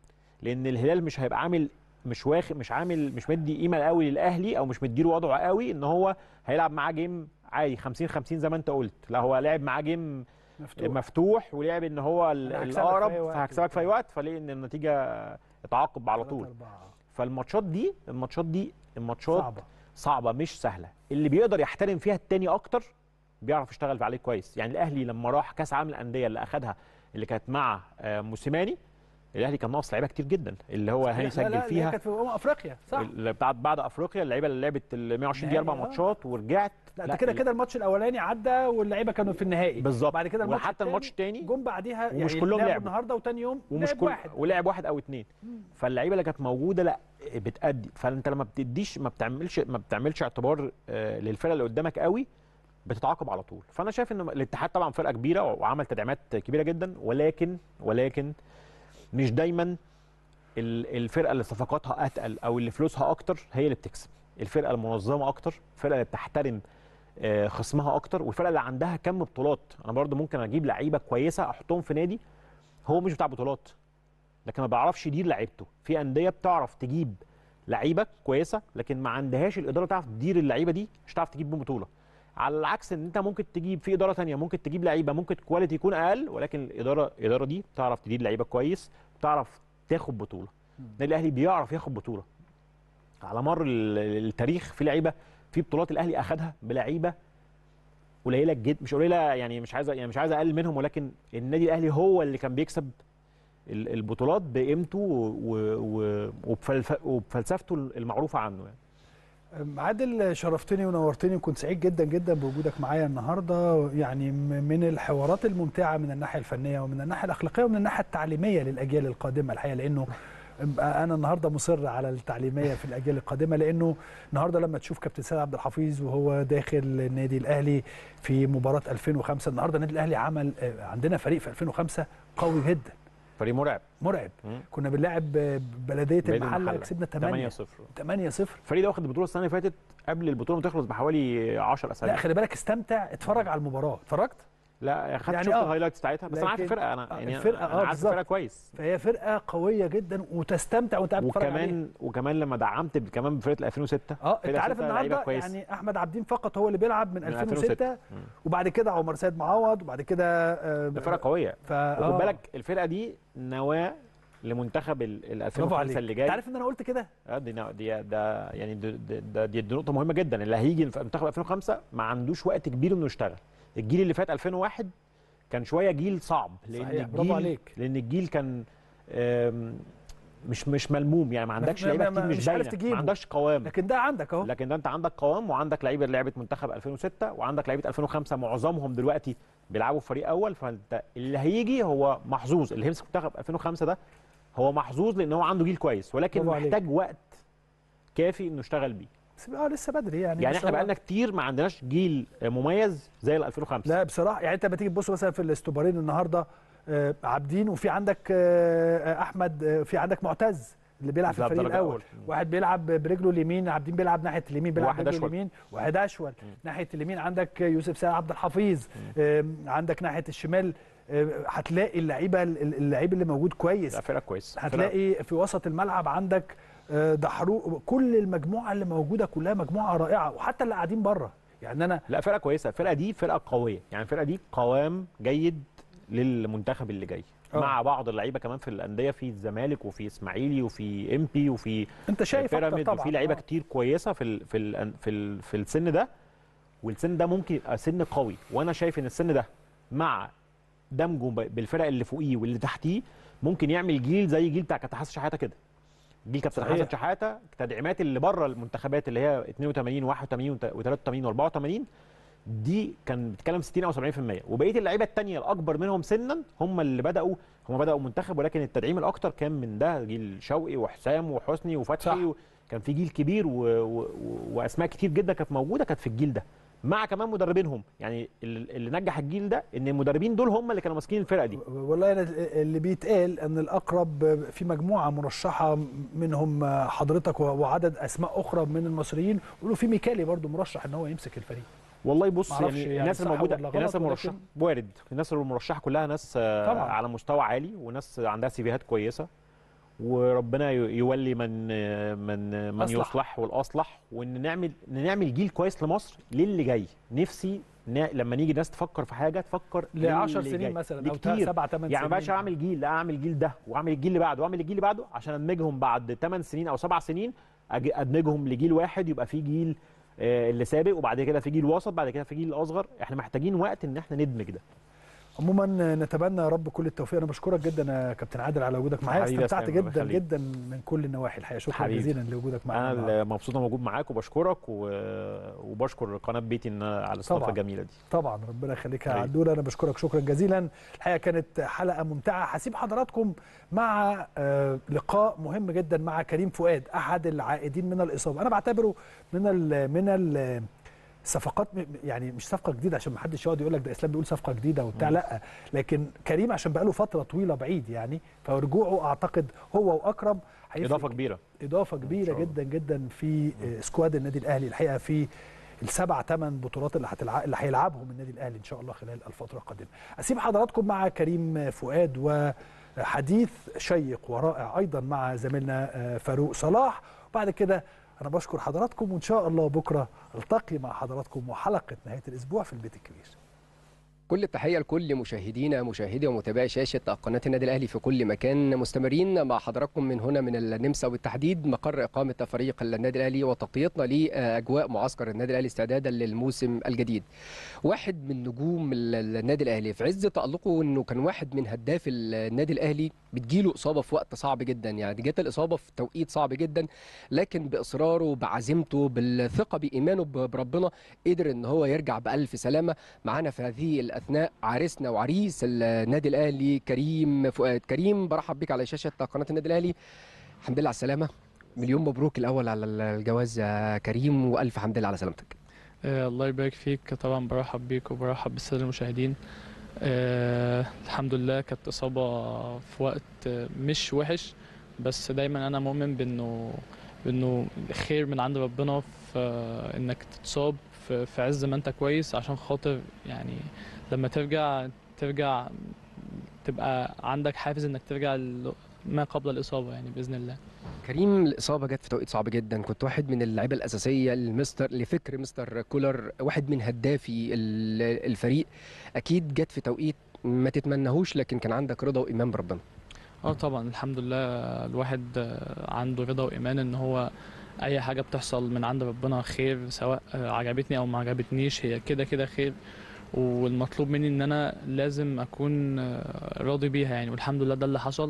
لأن الهلال مش هيبقى عامل مش واخد مش عامل مش مدي قيمه قوي للاهلي او مش مديله وضعه قوي ان هو هيلعب معاه جيم عادي 50 50 زي ما انت قلت لا هو لعب معاه جيم مفتوح مفتوح ولعب ان هو ال- أنا هكسبك في الاقرب أي وقت فهكسبك في اي وقت فلقي ان النتيجه اتعاقب على ثلاثة طول أربعة. فالماتشات دي الماتشات دي الماتشات صعبه صعبه مش سهله اللي بيقدر يحترم فيها التاني اكتر بيعرف يشتغل عليه كويس يعني الاهلي لما راح كاس عالم الانديه اللي اخدها اللي كانت مع آه، موسيماني الاهلي كان ناقص لعيبه كتير جدا اللي هو هاني لا، لا، سجل اللي هي فيها كانت في امم افريقيا صح اللي بتاعت بعد افريقيا اللعيبه اللي لعبت ال 120 دقيقه اربع نهائي، آه. ماتشات ورجعت لا انت كده كده الماتش الاولاني عدى واللعيبه كانوا في النهائي بالظبط بعد كده الماتش وحتى الماتش التاني جم بعديها ومش يعني كلهم لعبوا لعبوا. النهارده وتاني يوم ومش لعب كل واحد ولعب واحد او اتنين فاللعيبه اللي كانت موجوده لا بتأدي فانت لما بتديش ما بتعملش ما بتعملش اعتبار آه، للفرقه اللي قدامك قوي بتتعاقب على طول فانا شايف ان الاتحاد طبعا فرقه كبيره وعمل تدعيمات كبيره جدا ولكن ولكن مش دايما ال- الفرقه اللي صفقاتها اتقل او اللي فلوسها اكتر هي اللي بتكسب الفرقه المنظمه اكتر الفرقه اللي بتحترم آه، خصمها اكتر والفرقه اللي عندها كم بطولات انا برضو ممكن اجيب لعيبه كويسه احطهم في نادي هو مش بتاع بطولات لكن ما بيعرفش يدير لعيبته في انديه بتعرف تجيب لعيبه كويسه لكن ما عندهاش الاداره تعرف تدير اللعيبه دي مش هتعرف تجيب بيهم بطوله على العكس ان انت ممكن تجيب في اداره تانية ممكن تجيب لعيبه ممكن كواليتي يكون اقل ولكن الاداره الاداره دي بتعرف تدير لعيبه كويس بتعرف تاخد بطوله النادي الاهلي بيعرف ياخد بطوله على مر ال- التاريخ في لعيبه في بطولات الاهلي اخذها بلعيبه قليله جدا مش قليله يعني مش عايز يعني مش عايز اقلل منهم ولكن النادي الاهلي هو اللي كان بيكسب ال- البطولات بقيمته و- و- وبفلف- وبفلسفته المعروفه عنه يعني. عادل شرفتني ونورتني وكنت سعيد جدا جدا بوجودك معايا النهارده يعني م- من الحوارات الممتعه من الناحيه الفنيه ومن الناحيه الاخلاقيه ومن الناحيه التعليميه للاجيال القادمه الحقيقه لانه انا النهارده مصر على التعليميه في الاجيال القادمه لانه النهارده لما تشوف كابتن سيد عبد الحفيظ وهو داخل النادي الاهلي في مباراه 2005 النهارده النادي الاهلي عمل آه، عندنا فريق في 2005 قوي جدا فريق مرعب مرعب مم. كنا بنلاعب آه، بلديه بلدية المحله المحلة. كسبنا 8 8-0 8 0 الفريق ده واخد البطوله السنه اللي فاتت قبل البطوله ما تخلص بحوالي 10 لا اسابيع خلي بالك استمتع اتفرج على المباراه اتفرجت لا خدت يعني شفت آه. الهايلايتس بتاعتها بس انا عارف لكن- الفرقه انا آه، يعني الفرقة، انا آه، عارف بالظبط. الفرقه كويس فهي فرقه قويه جدا وتستمتع وانت قاعد بتتفرج عليها وكمان وكمان لما دعمت كمان بفرقه 2006 اه انت فرقة عارف 2006 لعيبة النهارده كويس. يعني احمد عبدين فقط هو اللي بيلعب من, من 2006 2006. مم. وبعد كده عمر سيد معوض وبعد كده آه، ده فرقه قويه ف وخد بالك الفرقه دي نواه لمنتخب ال ال برافو 2005 عليك اللي جاي انت عارف ان انا قلت كده اه دي نا- دي ده يعني دي, دي, ده- دي, دي نقطه مهمه جدا اللي هيجي في منتخب 2005 ما عندوش وقت كبير انه يشتغل الجيل اللي فات 2001 كان شويه جيل صعب لان صحيح، برافو الجيل عليك. لان الجيل كان آم، مش مش ملموم يعني ما عندكش ما- لعيبه ما- كتير ما- مش مش عارف باينه تجيبه. ما عندكش قوام لكن ده عندك اهو لكن ده انت عندك قوام وعندك لعيبه لعبه منتخب 2006 وعندك لعيبه 2005 معظمهم دلوقتي بيلعبوا في فريق اول فانت اللي هيجي هو محظوظ اللي هيمسك منتخب 2005 ده هو محظوظ لان هو عنده جيل كويس ولكن برافو عليك. محتاج وقت كافي انه يشتغل بيه بس اه لسه بدري يعني يعني بس احنا هو- بقالنا كتير ما عندناش جيل مميز زي ال 2005 لا بصراحه يعني انت لما تيجي تبص مثلا في الاستوبارين النهارده آه، عابدين وفي عندك آه، احمد آه، في عندك معتز اللي بيلعب في بيلعب الفريق درجة الاول أول. واحد بيلعب برجله اليمين عابدين بيلعب ناحيه اليمين بيلعب وواحد برجله أشول. اليمين واحد اشول ناحيه اليمين عندك يوسف سيد عبد الحفيظ آم، عندك ناحيه الشمال آه، هتلاقي اللعيبه اللعيب اللي موجود كويس لا فرقه كويس فرقة- هتلاقي في وسط الملعب عندك آه، دحروق كل المجموعه اللي موجوده كلها مجموعه رائعه وحتى اللي قاعدين بره يعني انا لا فرقه كويسه الفرقه دي فرقه قويه يعني الفرقه دي قوام جيد للمنتخب اللي جاي آه. مع بعض اللعيبه كمان في الانديه في الزمالك وفي اسماعيلي وفي امبي وفي انت شايف أكتر بيراميدز طبعا وفي لعيبه آه. كتير كويسه في ال في ال في ال في السن ده والسن ده ممكن يبقى سن قوي وانا شايف ان السن ده مع دمجه ب- بالفرق اللي فوقيه واللي تحتيه ممكن يعمل جيل زي جيل بتاع كابتن حسن شحاته كده جيل كابتن صحيح. حسن شحاته التدعيمات اللي بره المنتخبات اللي هي 82 81 و83 و84 دي كان بتتكلم 60 او 70% وبقيه اللعيبه الثانيه الاكبر منهم سنا هم اللي بداوا هم بداوا منتخب ولكن التدعيم الاكتر كان من ده جيل شوقي وحسام وحسني صح. وفتحي و... كان في جيل كبير و... و... و... واسماء كتير جدا كانت موجوده كانت في الجيل ده مع كمان مدربينهم يعني اللي اللي نجح الجيل ده ان المدربين دول هم اللي كانوا ماسكين الفرقه دي والله أنا اللي بيتقال ان الاقرب في مجموعه مرشحه منهم حضرتك وعدد اسماء اخرى من المصريين يقولوا في ميكالي برضو مرشح ان هو يمسك الفريق والله بص معرفش يعني, يعني الناس صح الموجوده ولا غلط الناس المرشحه ولكن- وارد الناس المرشحه كلها ناس آه، طبعاً. على مستوى عالي وناس عندها سيفيهات كويسه وربنا ي- يولي من آه، من آه، من أصلح. يصلح والاصلح وان نعمل إن نعمل جيل كويس لمصر للي جاي نفسي نا- لما نيجي ناس تفكر في حاجه تفكر ل 10 للي جاي. سنين مثلا دي او كتير. 7 8 سنين يعني ما بقاش اعمل جيل لا اعمل جيل ده واعمل الجيل اللي بعده واعمل الجيل اللي بعده عشان ادمجهم بعد 8 سنين او 7 سنين أجي ادمجهم لجيل واحد يبقى في جيل آه، اللي سابق وبعد كده في جيل وسط بعد كده في جيل اصغر احنا محتاجين وقت ان احنا ندمج ده عموما نتمنى يا رب كل التوفيق انا بشكرك جدا يا كابتن عادل على وجودك معايا حبيبي يا استمتعت سلام، الله جدا يخليك. جدا من كل النواحي الحقيقه شكرا حبيبي. جزيلا لوجودك معانا انا النهاردة. اللي مبسوط إني موجود معاك وبشكرك و... وبشكر قناه بيتي إن على الاستضافه طبعاً. الجميله دي طبعا ربنا يخليك يا حبيبي. عدول انا بشكرك شكرا جزيلا الحقيقه كانت حلقه ممتعه هسيب حضراتكم مع آه، لقاء مهم جدا مع كريم فؤاد احد العائدين من الاصابه انا بعتبره من ال من ال صفقات م- يعني مش صفقه جديده عشان ما حدش يقعد يقول لك ده اسلام بيقول صفقه جديده وبتاع لا لكن كريم عشان بقاله فتره طويله بعيد يعني فرجوعه اعتقد هو واكرم هيفرق اضافه كبيره اضافه إن كبيره شاء الله. جدا جدا في آه، سكواد النادي الاهلي الحقيقه في السبع ثمان بطولات اللي هتلعب اللي هيلعبهم النادي الاهلي ان شاء الله خلال الفتره القادمه. اسيب حضراتكم مع كريم فؤاد وحديث شيق ورائع ايضا مع زميلنا آه، فاروق صلاح وبعد كده انا بشكر حضراتكم وان شاء الله بكره التقي مع حضراتكم وحلقه نهايه الاسبوع في البيت الكبير. كل التحيه لكل مشاهدينا مشاهدي ومتابعي شاشه قناه النادي الاهلي في كل مكان مستمرين مع حضراتكم من هنا من النمسا وبالتحديد مقر اقامه فريق النادي الاهلي وتغطيتنا لاجواء معسكر النادي الاهلي استعدادا للموسم الجديد. واحد من نجوم النادي الاهلي في عز تالقه انه كان واحد من هداف النادي الاهلي بتجيله اصابه في وقت صعب جدا يعني جت الاصابه في توقيت صعب جدا لكن باصراره بعزيمته بالثقه بايمانه بربنا قدر ان هو يرجع بالف سلامه معانا في هذه الاثناء عريسنا وعريس النادي الاهلي كريم فؤاد كريم برحب بك على شاشه قناه النادي الاهلي الحمد لله على السلامه مليون مبروك الاول على الجواز يا كريم والف حمد لله على سلامتك آه الله يبارك فيك طبعا برحب بيك وبرحب بالساده المشاهدين آه الحمد لله كانت اصابه في وقت مش وحش بس دايما انا مؤمن بانه بانه خير من عند ربنا في انك تتصاب في في عز ما انت كويس عشان خاطر يعني لما ترجع ترجع تبقى عندك حافز انك ترجع ما قبل الاصابه يعني باذن الله كريم الاصابه جت في توقيت صعب جدا كنت واحد من اللعيبه الاساسيه لمستر لفكر مستر كولر واحد من هدافي الفريق اكيد جت في توقيت ما تتمنهوش لكن كان عندك رضا وايمان بربنا اه طبعا الحمد لله الواحد عنده رضا وايمان ان هو اي حاجه بتحصل من عند ربنا خير سواء عجبتني او ما عجبتنيش هي كده كده خير والمطلوب مني ان انا لازم اكون راضي بيها يعني والحمد لله ده اللي حصل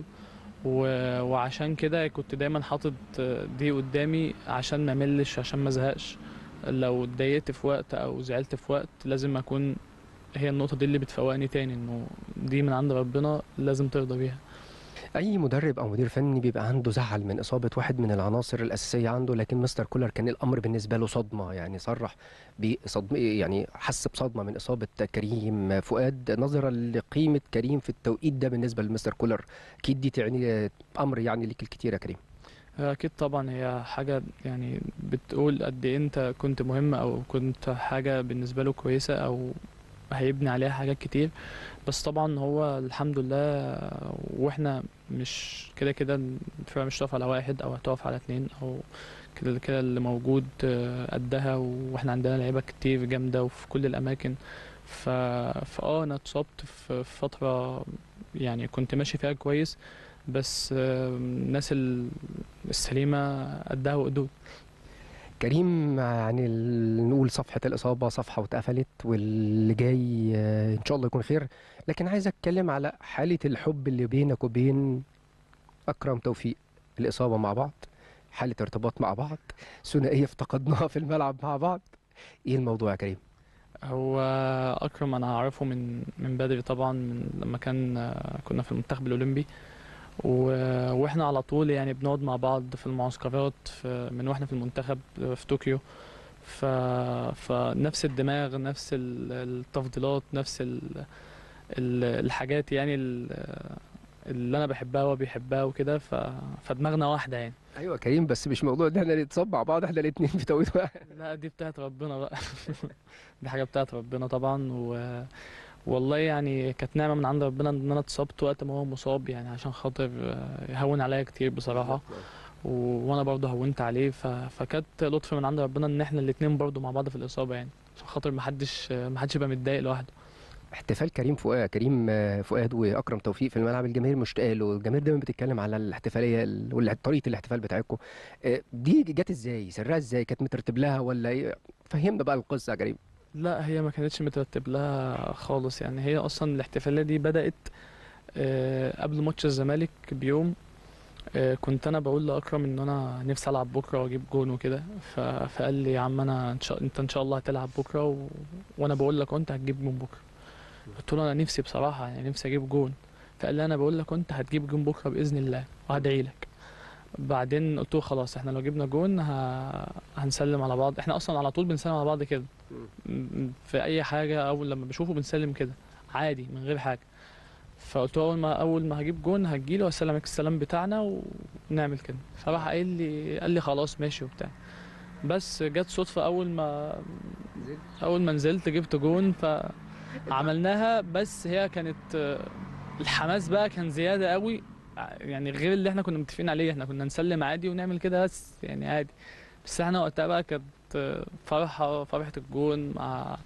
وعشان كده كنت دايما حاطط دي قدامي عشان ما ملش عشان ما ازهقش لو اتضايقت في وقت او زعلت في وقت لازم اكون هي النقطه دي اللي بتفوقني تاني انه دي من عند ربنا لازم ترضى بيها اي مدرب او مدير فني بيبقى عنده زعل من اصابه واحد من العناصر الاساسيه عنده لكن مستر كولر كان الامر بالنسبه له صدمه يعني صرح بصدمه يعني حس بصدمه من اصابه كريم فؤاد نظرا لقيمه كريم في التوقيت ده بالنسبه لمستر كولر اكيد دي تعني امر يعني ليك الكتير يا كريم اكيد طبعا هي حاجه يعني بتقول قد ايه انت كنت مهم او كنت حاجه بالنسبه له كويسه او هيبني عليها حاجات كتير بس طبعا هو الحمد لله واحنا مش كده كده الفرقه مش هتقف على واحد او هتقف على اتنين او كده كده اللي موجود قدها واحنا عندنا لعيبه كتير جامده وفي كل الاماكن ف... فاه انا اتصبت في فتره يعني كنت ماشي فيها كويس بس الناس السليمه قدها وقدود كريم يعني نقول صفحة الإصابة صفحة واتقفلت واللي جاي إن شاء الله يكون خير لكن عايز أتكلم على حالة الحب اللي بينك وبين أكرم توفيق الإصابة مع بعض حالة ارتباط مع بعض ثنائية افتقدناها في الملعب مع بعض إيه الموضوع يا كريم؟ هو أكرم أنا أعرفه من من بدري طبعا من لما كان كنا في المنتخب الأولمبي واحنا على طول يعني بنقعد مع بعض في المعسكرات في من واحنا في المنتخب في طوكيو ف... فنفس الدماغ نفس التفضيلات نفس ال... ال... الحاجات يعني اللي انا بحبها وهو بيحبها وكده ف... فدماغنا واحده يعني ايوه كريم بس مش موضوع ان احنا نتصاب مع بعض احنا الاثنين في توقيت واحد لا دي بتاعت ربنا بقى دي حاجه بتاعت ربنا طبعا و والله يعني كانت نعمه من عند ربنا ان انا اتصبت وقت ما هو مصاب يعني عشان خاطر يهون عليا كتير بصراحه و... وانا برضه هونت عليه ف... فكانت لطف من عند ربنا ان احنا الاثنين برضه مع بعض في الاصابه يعني عشان خاطر ما حدش ما حدش يبقى متضايق لوحده احتفال كريم فؤاد كريم فؤاد واكرم توفيق في الملعب الجماهير مشتاقه له الجماهير دايما بتتكلم على الاحتفاليه وطريقه الاحتفال بتاعتكم دي جت ازاي سرها ازاي كانت مترتب لها ولا ايه فهمنا بقى القصه يا كريم لا هي ما كانتش مترتب لها خالص يعني هي اصلا الاحتفاليه دي بدات قبل ماتش الزمالك بيوم كنت انا بقول لاكرم ان انا نفسي العب بكره واجيب جون وكده فقال لي يا عم انا إن شاء... انت ان شاء الله هتلعب بكره و... وانا بقول لك انت هتجيب جون بكره قلت له انا نفسي بصراحه يعني نفسي اجيب جون فقال لي انا بقول لك انت هتجيب جون بكره باذن الله وهدعي لك بعدين قلت له خلاص احنا لو جبنا جون ه... هنسلم على بعض احنا اصلا على طول بنسلم على بعض كده في اي حاجه اول لما بشوفه بنسلم كده عادي من غير حاجه فقلت له اول ما اول ما هجيب جون هجيله واسلم عليك السلام بتاعنا ونعمل كده فراح قايل لي قال لي خلاص ماشي وبتاع بس جت صدفه اول ما اول ما نزلت جبت جون فعملناها بس هي كانت الحماس بقى كان زياده قوي يعني غير اللي احنا كنا متفقين عليه احنا كنا نسلم عادي ونعمل كده بس يعني عادي بس احنا وقتها بقى كانت فرحه فرحه الجون مع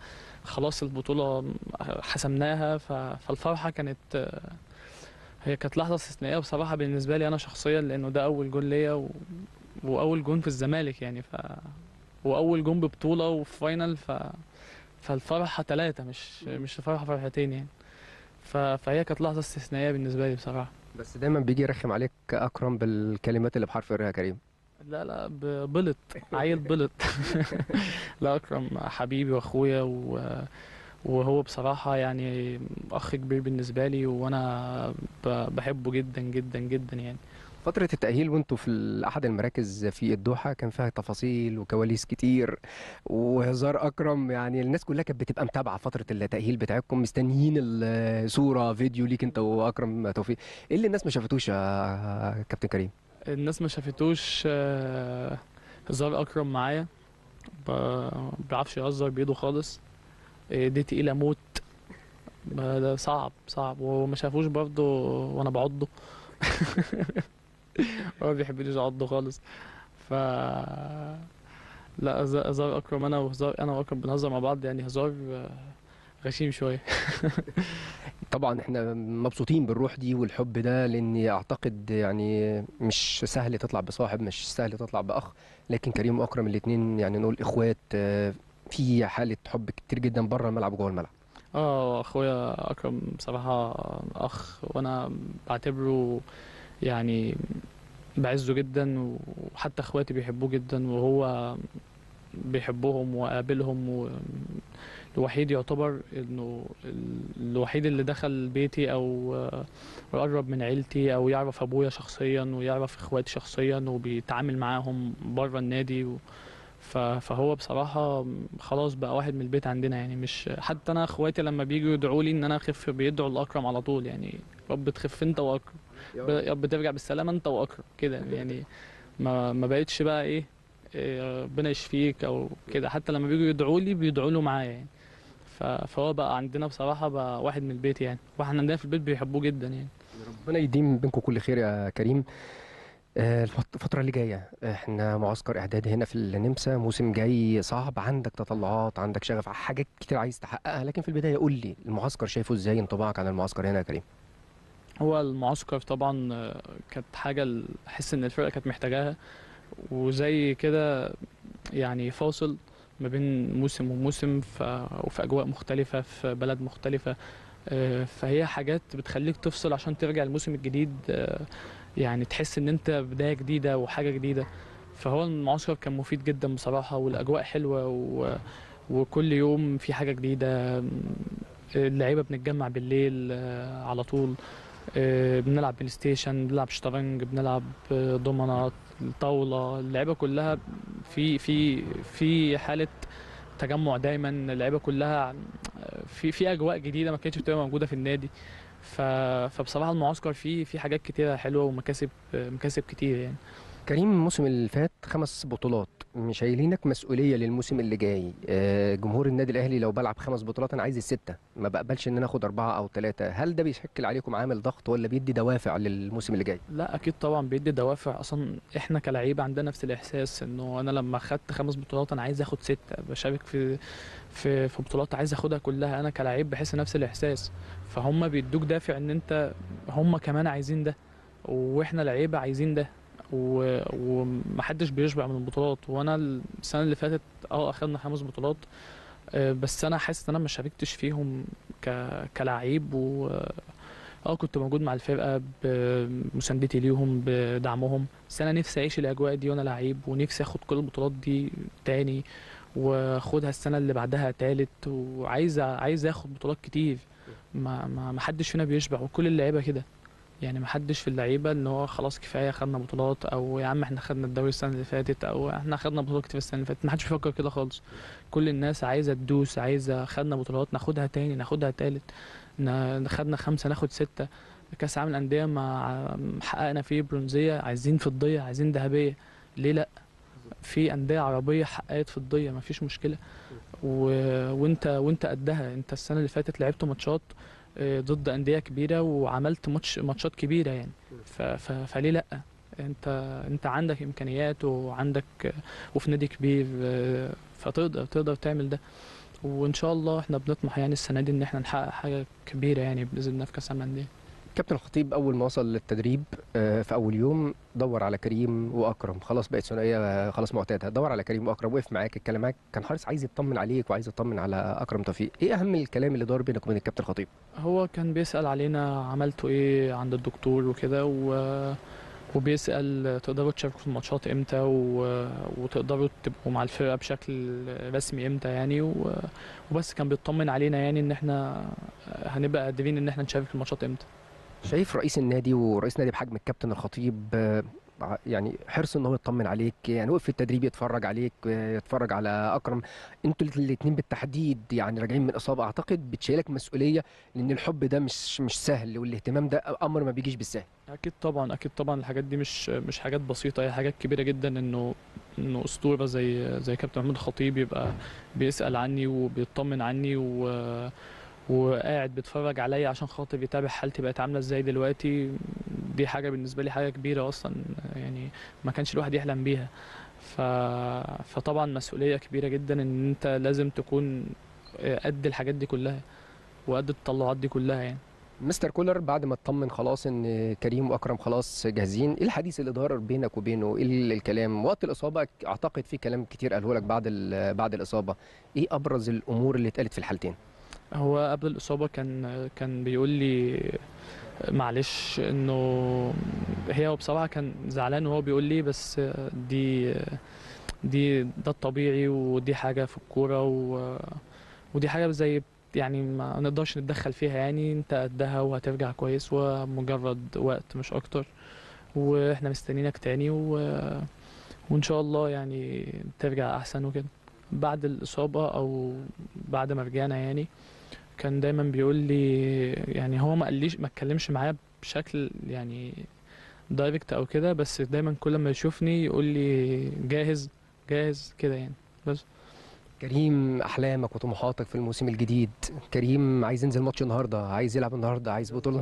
خلاص البطولة حسمناها ف- فالفرحة كانت آه، هي كانت لحظة استثنائية بصراحة بالنسبة لي أنا شخصيا لأنه ده أول جون ليا و... وأول جون في الزمالك يعني ف وأول جون ببطولة وفي فاينل ف فالفرحة ثلاثة مش مش فرحة فرحتين يعني ف... فهي كانت لحظة استثنائية بالنسبة لي بصراحة بس دايما بيجي يرخم عليك اكرم بالكلمات اللي بحرف الر يا كريم لا لا ب- بلط عيل بلط لا اكرم حبيبي واخويا و... وهو بصراحة يعني أخ كبير بالنسبة لي وأنا ب... بحبه جدا جدا جدا يعني فترة التأهيل وانتوا في أحد المراكز في الدوحة كان فيها تفاصيل وكواليس كتير وهزار أكرم يعني الناس كلها كانت بتبقى متابعة فترة التأهيل بتاعكم مستنيين الصورة فيديو ليك انت وأكرم توفيق ايه اللي الناس ما شافتوش يا كابتن كريم؟ الناس ما شافتوش آه، هزار أكرم معايا ب- بيعرفش يهزر بإيده خالص آه، دي تقيلة موت ب- ده صعب صعب وما شافوش برضه وأنا بعضه هو ما بيحبليش أعضه خالص ف لا هز- هزار أكرم أنا وهزار أنا وأكرم بنهزر مع بعض يعني هزار آه، غشيم شوية طبعا احنا مبسوطين بالروح دي والحب ده لاني اعتقد يعني مش سهل تطلع بصاحب مش سهل تطلع باخ لكن كريم واكرم الاتنين يعني نقول اخوات آه، في حالة حب كتير جدا بره الملعب وجوه الملعب اه اخويا اكرم بصراحة اخ وانا بعتبره يعني بعزه جدا وحتى اخواتي بيحبوه جدا وهو بيحبهم وقابلهم و... الوحيد يعتبر انه ال- الوحيد اللي دخل بيتي او آه، قرب من عيلتي او يعرف ابويا شخصيا ويعرف اخواتي شخصيا وبيتعامل معاهم بره النادي و... ف- فهو بصراحة خلاص بقى واحد من البيت عندنا يعني مش حتى انا اخواتي لما بييجوا يدعوا لي ان انا اخف بيدعوا لاكرم على طول يعني رب تخف انت واكرم ب- يا رب ترجع بالسلامة انت واكرم كده يعني ما ما بقتش بقى ايه إيه، ربنا يشفيك او كده حتى لما بييجوا يدعوا لي بيدعوا له معايا يعني ف- فهو بقى عندنا بصراحة بقى واحد من البيت يعني واحنا عندنا في البيت بيحبوه جدا يعني ربنا يديم بينكم كل خير يا كريم آه، الفت- الفترة اللي جاية احنا معسكر اعدادي هنا في النمسا موسم جاي صعب عندك تطلعات عندك شغف حاجات كتير عايز تحققها لكن في البداية قول لي المعسكر شايفه ازاي انطباعك عن المعسكر هنا يا كريم هو المعسكر طبعا آه، كانت حاجة ال- أحس إن الفرقة كانت محتاجاها وزي كده يعني فاصل ما بين موسم وموسم ف... وفي أجواء مختلفة في بلد مختلفة آه، فهي حاجات بتخليك تفصل عشان ترجع الموسم الجديد آه، يعني تحس إن أنت بداية جديدة وحاجة جديدة فهو المعسكر كان مفيد جدا بصراحة والأجواء حلوة و... وكل يوم في حاجة جديدة اللعيبة بنتجمع بالليل آه، على طول آه، بنلعب بلاي ستيشن بنلعب شطرنج بنلعب آه، دومنة طاولة اللعيبة كلها في في في حالة تجمع دايما اللعيبة كلها آه، في في أجواء جديدة ما كانتش بتبقى موجودة في النادي ف فبصراحة المعسكر فيه في حاجات كتيرة حلوة ومكاسب آه، مكاسب كتير يعني كريم الموسم اللي فات خمس بطولات مش شايلينك مسؤولية للموسم اللي جاي آه، جمهور النادي الأهلي لو بلعب خمس بطولات أنا عايز الستة ما بقبلش إن أنا آخد أربعة أو ثلاثة هل ده بيشكل عليكم عامل ضغط ولا بيدي دوافع للموسم اللي جاي؟ لا اكيد طبعا بيدي دوافع اصلا احنا كلعيبه عندنا نفس الاحساس انه انا لما خدت خمس بطولات انا عايز اخد سته بشارك في في في بطولات عايز اخدها كلها انا كلعيب بحس نفس الاحساس فهم بيدوك دافع ان انت هم كمان عايزين ده واحنا لعيبه عايزين ده و- ومحدش بيشبع من البطولات وانا السنه اللي فاتت اه اخدنا خمس بطولات آه، بس انا حاسس ان انا ما شاركتش فيهم ك... كلاعب و اه كنت موجود مع الفرقه بمساندتي ليهم بدعمهم بس انا نفسي اعيش الاجواء دي وانا لعيب ونفسي اخد كل البطولات دي تاني واخدها السنه اللي بعدها تالت وعايز عايز اخد بطولات كتير ما ما ما حدش فينا بيشبع وكل اللعيبه كده يعني ما حدش في اللعيبه ان هو خلاص كفايه خدنا بطولات او يا عم احنا خدنا الدوري السنه اللي فاتت او احنا خدنا بطولات كتير السنه اللي فاتت ما حدش بيفكر كده خالص كل الناس عايزه تدوس عايزه خدنا بطولات ناخدها تاني ناخدها تالت ن- خدنا خمسه ناخد سته كاس عالم الانديه ما حققنا فيه برونزيه عايزين فضيه عايزين ذهبيه ليه لا في انديه عربيه حققت فضيه ما فيش مشكله و... وانت وانت قدها انت السنه اللي فاتت لعبت ماتشات آه، ضد انديه كبيره وعملت ماتش ماتشات كبيره يعني ف... ف... فليه لا انت انت عندك امكانيات وعندك وفي نادي كبير آه، فتقدر تقدر تعمل ده وان شاء الله احنا بنطمح يعني السنه دي ان احنا نحقق حاجه كبيره يعني باذن الله في كاس العالم للانديه كابتن الخطيب اول ما وصل للتدريب آه، في اول يوم دور على كريم واكرم خلاص بقت ثنائيه آه، خلاص معتاده دور على كريم واكرم وقف معاك اتكلم معاك كان حارس عايز يطمن عليك وعايز يطمن على اكرم توفيق ايه اهم الكلام اللي دار بينك وبين الكابتن الخطيب هو كان بيسال علينا عملتوا ايه عند الدكتور وكده و... وبيسال تقدروا تشاركوا في الماتشات امتى و... وتقدروا تبقوا مع الفرقه بشكل رسمي امتى يعني و... وبس كان بيطمن علينا يعني ان احنا هنبقى قادرين ان احنا نشارك في الماتشات امتى شايف رئيس النادي ورئيس نادي بحجم الكابتن الخطيب آه، ع- يعني حرص ان هو يطمن عليك يعني وقف في التدريب يتفرج عليك آه، يتفرج على اكرم انتوا الاثنين بالتحديد يعني راجعين من اصابه اعتقد بتشيلك مسؤوليه لان الحب ده مش مش سهل والاهتمام ده امر ما بيجيش بالسهل اكيد طبعا اكيد طبعا الحاجات دي مش مش حاجات بسيطه هي حاجات كبيره جدا انه انه اسطوره زي زي كابتن محمود الخطيب يبقى بيسال عني وبيطمن عني و وقاعد بيتفرج عليا عشان خاطر يتابع حالتي بقت عامله ازاي دلوقتي دي حاجه بالنسبه لي حاجه كبيره اصلا يعني ما كانش الواحد يحلم بيها ف... فطبعا مسؤوليه كبيره جدا ان انت لازم تكون قد الحاجات دي كلها وقد التطلعات دي كلها يعني مستر كولر بعد ما اطمن خلاص ان كريم واكرم خلاص جاهزين ايه الحديث اللي دار بينك وبينه ايه ال- الكلام وقت الاصابه اعتقد في كلام كتير قاله لك بعد ال- بعد الاصابه ايه ابرز الامور اللي اتقالت في الحالتين هو قبل الإصابة كان كان بيقول لي معلش إنه هي هو بصراحة كان زعلان وهو بيقول لي بس دي دي ده الطبيعي ودي حاجة في الكورة و ودي حاجة زي يعني ما نقدرش نتدخل فيها يعني انت قدها وهترجع كويس ومجرد وقت مش أكتر واحنا مستنيينك تاني و وإن شاء الله يعني ترجع أحسن وكده بعد الإصابة أو بعد ما رجعنا يعني كان دايما بيقول لي يعني هو ما قاليش ما اتكلمش معايا بشكل يعني دايركت او كده بس دايما كل ما يشوفني يقول لي جاهز جاهز كده يعني كريم احلامك وطموحاتك في الموسم الجديد كريم عايز ينزل ماتش النهارده عايز يلعب النهارده عايز بطوله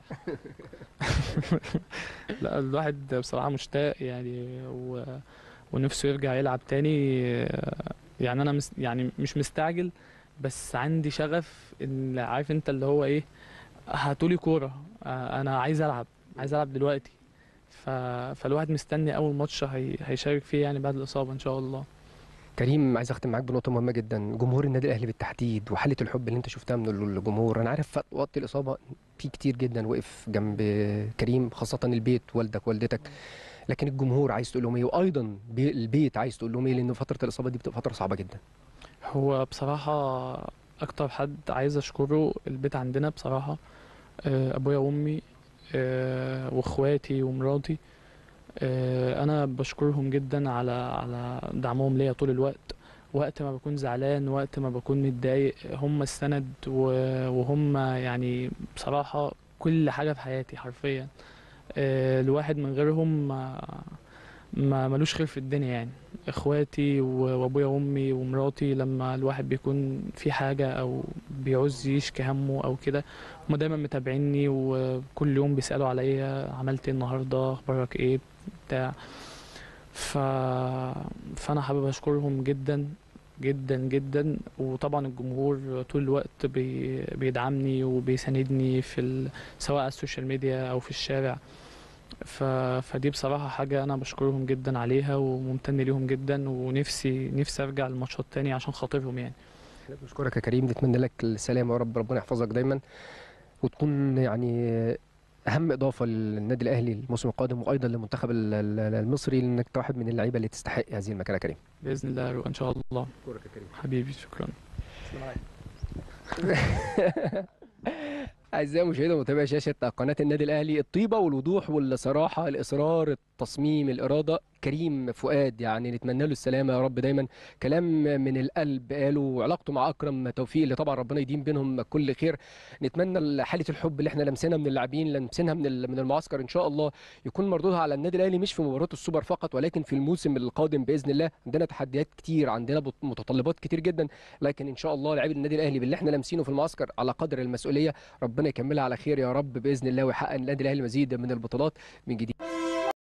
لا الواحد بصراحة مشتاق يعني و... ونفسه يرجع يلعب تاني يعني انا مس... يعني مش مستعجل بس عندي شغف ان عارف انت اللي هو ايه هاتولي كورة آه، انا عايز العب عايز العب دلوقتي ف... فالواحد مستني اول ماتش هي... هيشارك فيه يعني بعد الاصابة ان شاء الله كريم عايز اختم معاك بنقطه مهمه جدا جمهور النادي الاهلي بالتحديد وحاله الحب اللي انت شفتها من الجمهور انا عارف ف- وقت الاصابه في كتير جدا وقف جنب كريم خاصه البيت والدك والدتك لكن الجمهور عايز تقول لهم ايه وايضا بي- البيت عايز تقول لهم ايه لان فتره الاصابه دي بتبقى فتره صعبه جدا هو بصراحة أكتر حد عايز أشكره البيت عندنا بصراحة آه، أبويا وأمي آه، وإخواتي ومراتي آه، أنا بشكرهم جدا على على دعمهم ليا طول الوقت وقت ما بكون زعلان وقت ما بكون متضايق هم السند و- وهم يعني بصراحة كل حاجة في حياتي حرفيا آه، الواحد من غيرهم ما ما ملوش خير في الدنيا يعني اخواتي و- وابويا وامي ومراتي لما الواحد بيكون في حاجه او بيعوز يشكي همه او كده هما دايما متابعيني وكل يوم بيسالوا عليا عملت ايه النهارده اخبارك ايه بتاع ف... فانا حابب اشكرهم جدا جدا جدا وطبعا الجمهور طول الوقت بي... بيدعمني وبيساندني في ال... سواء على السوشيال ميديا او في الشارع ف... فدي بصراحة حاجة أنا بشكرهم جدا عليها وممتن ليهم جدا ونفسي نفسي أرجع الماتشات تاني عشان خاطرهم يعني احنا بنشكرك يا كريم نتمنى لك السلامه يا رب ربنا يحفظك دايما وتكون يعني اهم اضافه للنادي الاهلي الموسم القادم وايضا للمنتخب ال- ال- المصري لانك أنت واحد من اللعيبه اللي تستحق هذه المكانه يا كريم بإذن الله أروح إن شاء الله اشكرك يا كريم حبيبي شكرا أعزائي مشاهدي ومتابعي شاشة قناة النادي الأهلي الطيبة والوضوح والصراحة الإصرار التصميم الإرادة كريم فؤاد يعني نتمنى له السلامة يا رب دايما كلام من القلب قاله وعلاقته مع أكرم توفيق اللي طبعا ربنا يديم بينهم كل خير نتمنى حالة الحب اللي احنا لمسنا من اللاعبين لمسناها من ال- من المعسكر إن شاء الله يكون مردودها على النادي الأهلي مش في مباراة السوبر فقط ولكن في الموسم القادم بإذن الله عندنا تحديات كتير عندنا بط- متطلبات كتير جدا لكن إن شاء الله لاعبي النادي الأهلي باللي احنا لامسينه في المعسكر على قدر المسؤولية ربنا يكملها على خير يا رب باذن الله ويحقق النادي الاهلي مزيد من البطولات من جديد